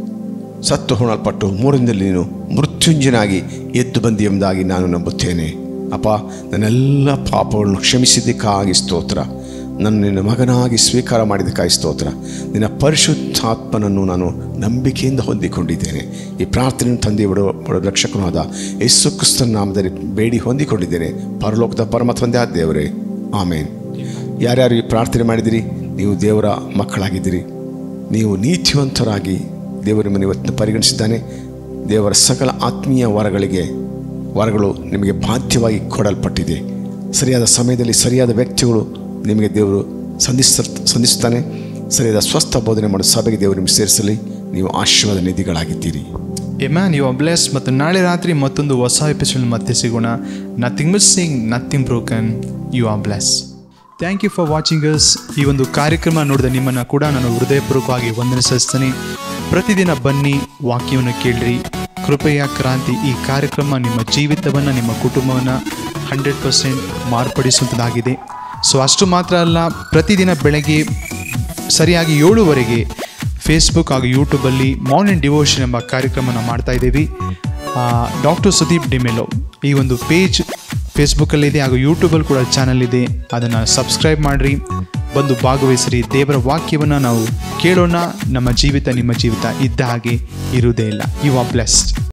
ಸತ್ತು ಹೊಣಲ್ಪಟ್ಟು ಮೂರನೇದಲ್ಲಿ ನೀನು ಮೃತ್ಯುಂಜನಾಗಿ ಎದ್ದು ಬಂದಿ ಎಂಬುದಾಗಿ ನಾನು ನಂಬುತ್ತೇನೆ ಅಪ್ಪ ನನ್ನೆಲ್ಲ ಪಾಪಗಳನ್ನು ಕ್ಷಮಿಸಿದ್ದಕ್ಕಾಗಿ ಸ್ತೋತ್ರ ನನ್ನ ನಿನ್ನ ಮಗನಾಗಿ ಸ್ವೀಕಾರ ಮಾಡಿದ್ದಕ್ಕಾಗಿ ಸ್ತೋತ್ರ ನಿನ್ನ ಪರಿಶುದ್ಧಾತ್ಮನನ್ನು ನಾನು ನಂಬಿಕೆಯಿಂದ ಹೊಂದಿಕೊಂಡಿದ್ದೇನೆ ಈ ಪ್ರಾರ್ಥನೆಯನ್ನು ತಂದೆ ಬಿಡುವ ಬಿಡುವ ರಕ್ಷಕನಾದ ಯೇಸು ಕ್ರಿಸ್ತನ ನಾಮದಲ್ಲಿ ಬೇಡಿ ಹೊಂದಿಕೊಂಡಿದ್ದೇನೆ ಪರಲೋಕದ ಪರಮ ತಂದೆ ಆದ ದೇವರೇ ಆಮೇನ್ ಯಾರ್ಯಾರು ಈ ಪ್ರಾರ್ಥನೆ ಮಾಡಿದಿರಿ ನೀವು ದೇವರ ಮಕ್ಕಳಾಗಿದ್ದೀರಿ ನೀವು ನೀತಿವಂತರಾಗಿ ದೇವರು ನಿಮ್ಮನ್ನು ಇವತ್ತು ಪರಿಗಣಿಸಿದ್ದಾನೆ ದೇವರ ಸಕಲ ಆತ್ಮೀಯ ವರಗಳಿಗೆ ವರಗಳು ನಿಮಗೆ ಬಾಧ್ಯವಾಗಿ ಕೊಡಲ್ಪಟ್ಟಿದೆ ಸರಿಯಾದ ಸಮಯದಲ್ಲಿ ಸರಿಯಾದ ವ್ಯಕ್ತಿಗಳು ನಿಮಗೆ ದೇವರು ಸಂಧಿಸ ಸಂಧಿಸ್ತಾನೆ ಸರಿಯಾದ ಸ್ವಸ್ಥ ಬೋಧನೆ ಮಾಡೋ ಸಭೆಗೆ ದೇವರು ನಿಮಗೆ ಸೇರಿಸಲಿ ನೀವು ಆಶೀರ್ವಾದ ನಿಧಿಗಳಾಗಿದ್ದೀರಿ ಎಮ್ಯಾನ್ ಯು ಬ್ಲೆಸ್ ಮತ್ತು ನಾಳೆ ರಾತ್ರಿ ಮತ್ತೊಂದು ಹೊಸ ಎಪಿಸೋಡ್ ಮತ್ತೆ ಸಿಗೋಣ nothing missing nothing broken you are bless thank you for watching us ಈ ಒಂದು ಕಾರ್ಯಕ್ರಮ ನೋಡಿದ ನಿಮ್ಮನ್ನು ಕೂಡ ನಾನು ಹೃದಯಪೂರ್ವಕವಾಗಿ ವಂದನೆ ಸಲ್ಲಿಸ್ತೇನೆ ಪ್ರತಿದಿನ ಬನ್ನಿ ವಾಕ್ಯವನ್ನು ಕೇಳ್ರಿ ಕೃಪೆಯ ಕ್ರಾಂತಿ ಈ ಕಾರ್ಯಕ್ರಮ ನಿಮ್ಮ ಜೀವಿತವನ್ನು ನಿಮ್ಮ ಕುಟುಂಬವನ್ನು ಹಂಡ್ರೆಡ್ ಪರ್ಸೆಂಟ್ ಮಾರ್ಪಡಿಸುವಂಥದ್ದಾಗಿದೆ ಸೊ ಅಷ್ಟು ಮಾತ್ರ ಅಲ್ಲ ಪ್ರತಿದಿನ ಬೆಳಗ್ಗೆ ಸರಿಯಾಗಿ ಏಳುವರೆಗೆ ಫೇಸ್ಬುಕ್ ಹಾಗೂ ಯೂಟ್ಯೂಬಲ್ಲಿ ಮಾರ್ನಿಂಗ್ ಡಿವೋಷನ್ ಎಂಬ ಕಾರ್ಯಕ್ರಮನ ಮಾಡ್ತಾ ಇದ್ದೀವಿ ಡಾಕ್ಟರ್ ಸುದೀಪ್ ಡಿಮೆಲೋ ಈ ಒಂದು ಪೇಜ್ ಫೇಸ್ಬುಕ್ಕಲ್ಲಿದೆ ಹಾಗೂ ಯೂಟ್ಯೂಬಲ್ಲಿ ಕೂಡ ಚಾನಲ್ ಇದೆ ಅದನ್ನು ಸಬ್ಸ್ಕ್ರೈಬ್ ಮಾಡಿರಿ ಬಂದು ಭಾಗವಹಿಸಿರಿ ದೇವರ ವಾಕ್ಯವನ್ನು ನಾವು ಕೇಳೋಣ ನಮ್ಮ ಜೀವಿತ ನಿಮ್ಮ ಜೀವಿತ ಇದ್ದ ಹಾಗೆ ಇರುವುದೇ ಇಲ್ಲ ಯು ಆರ್ ಬ್ಲೆಸ್ಡ್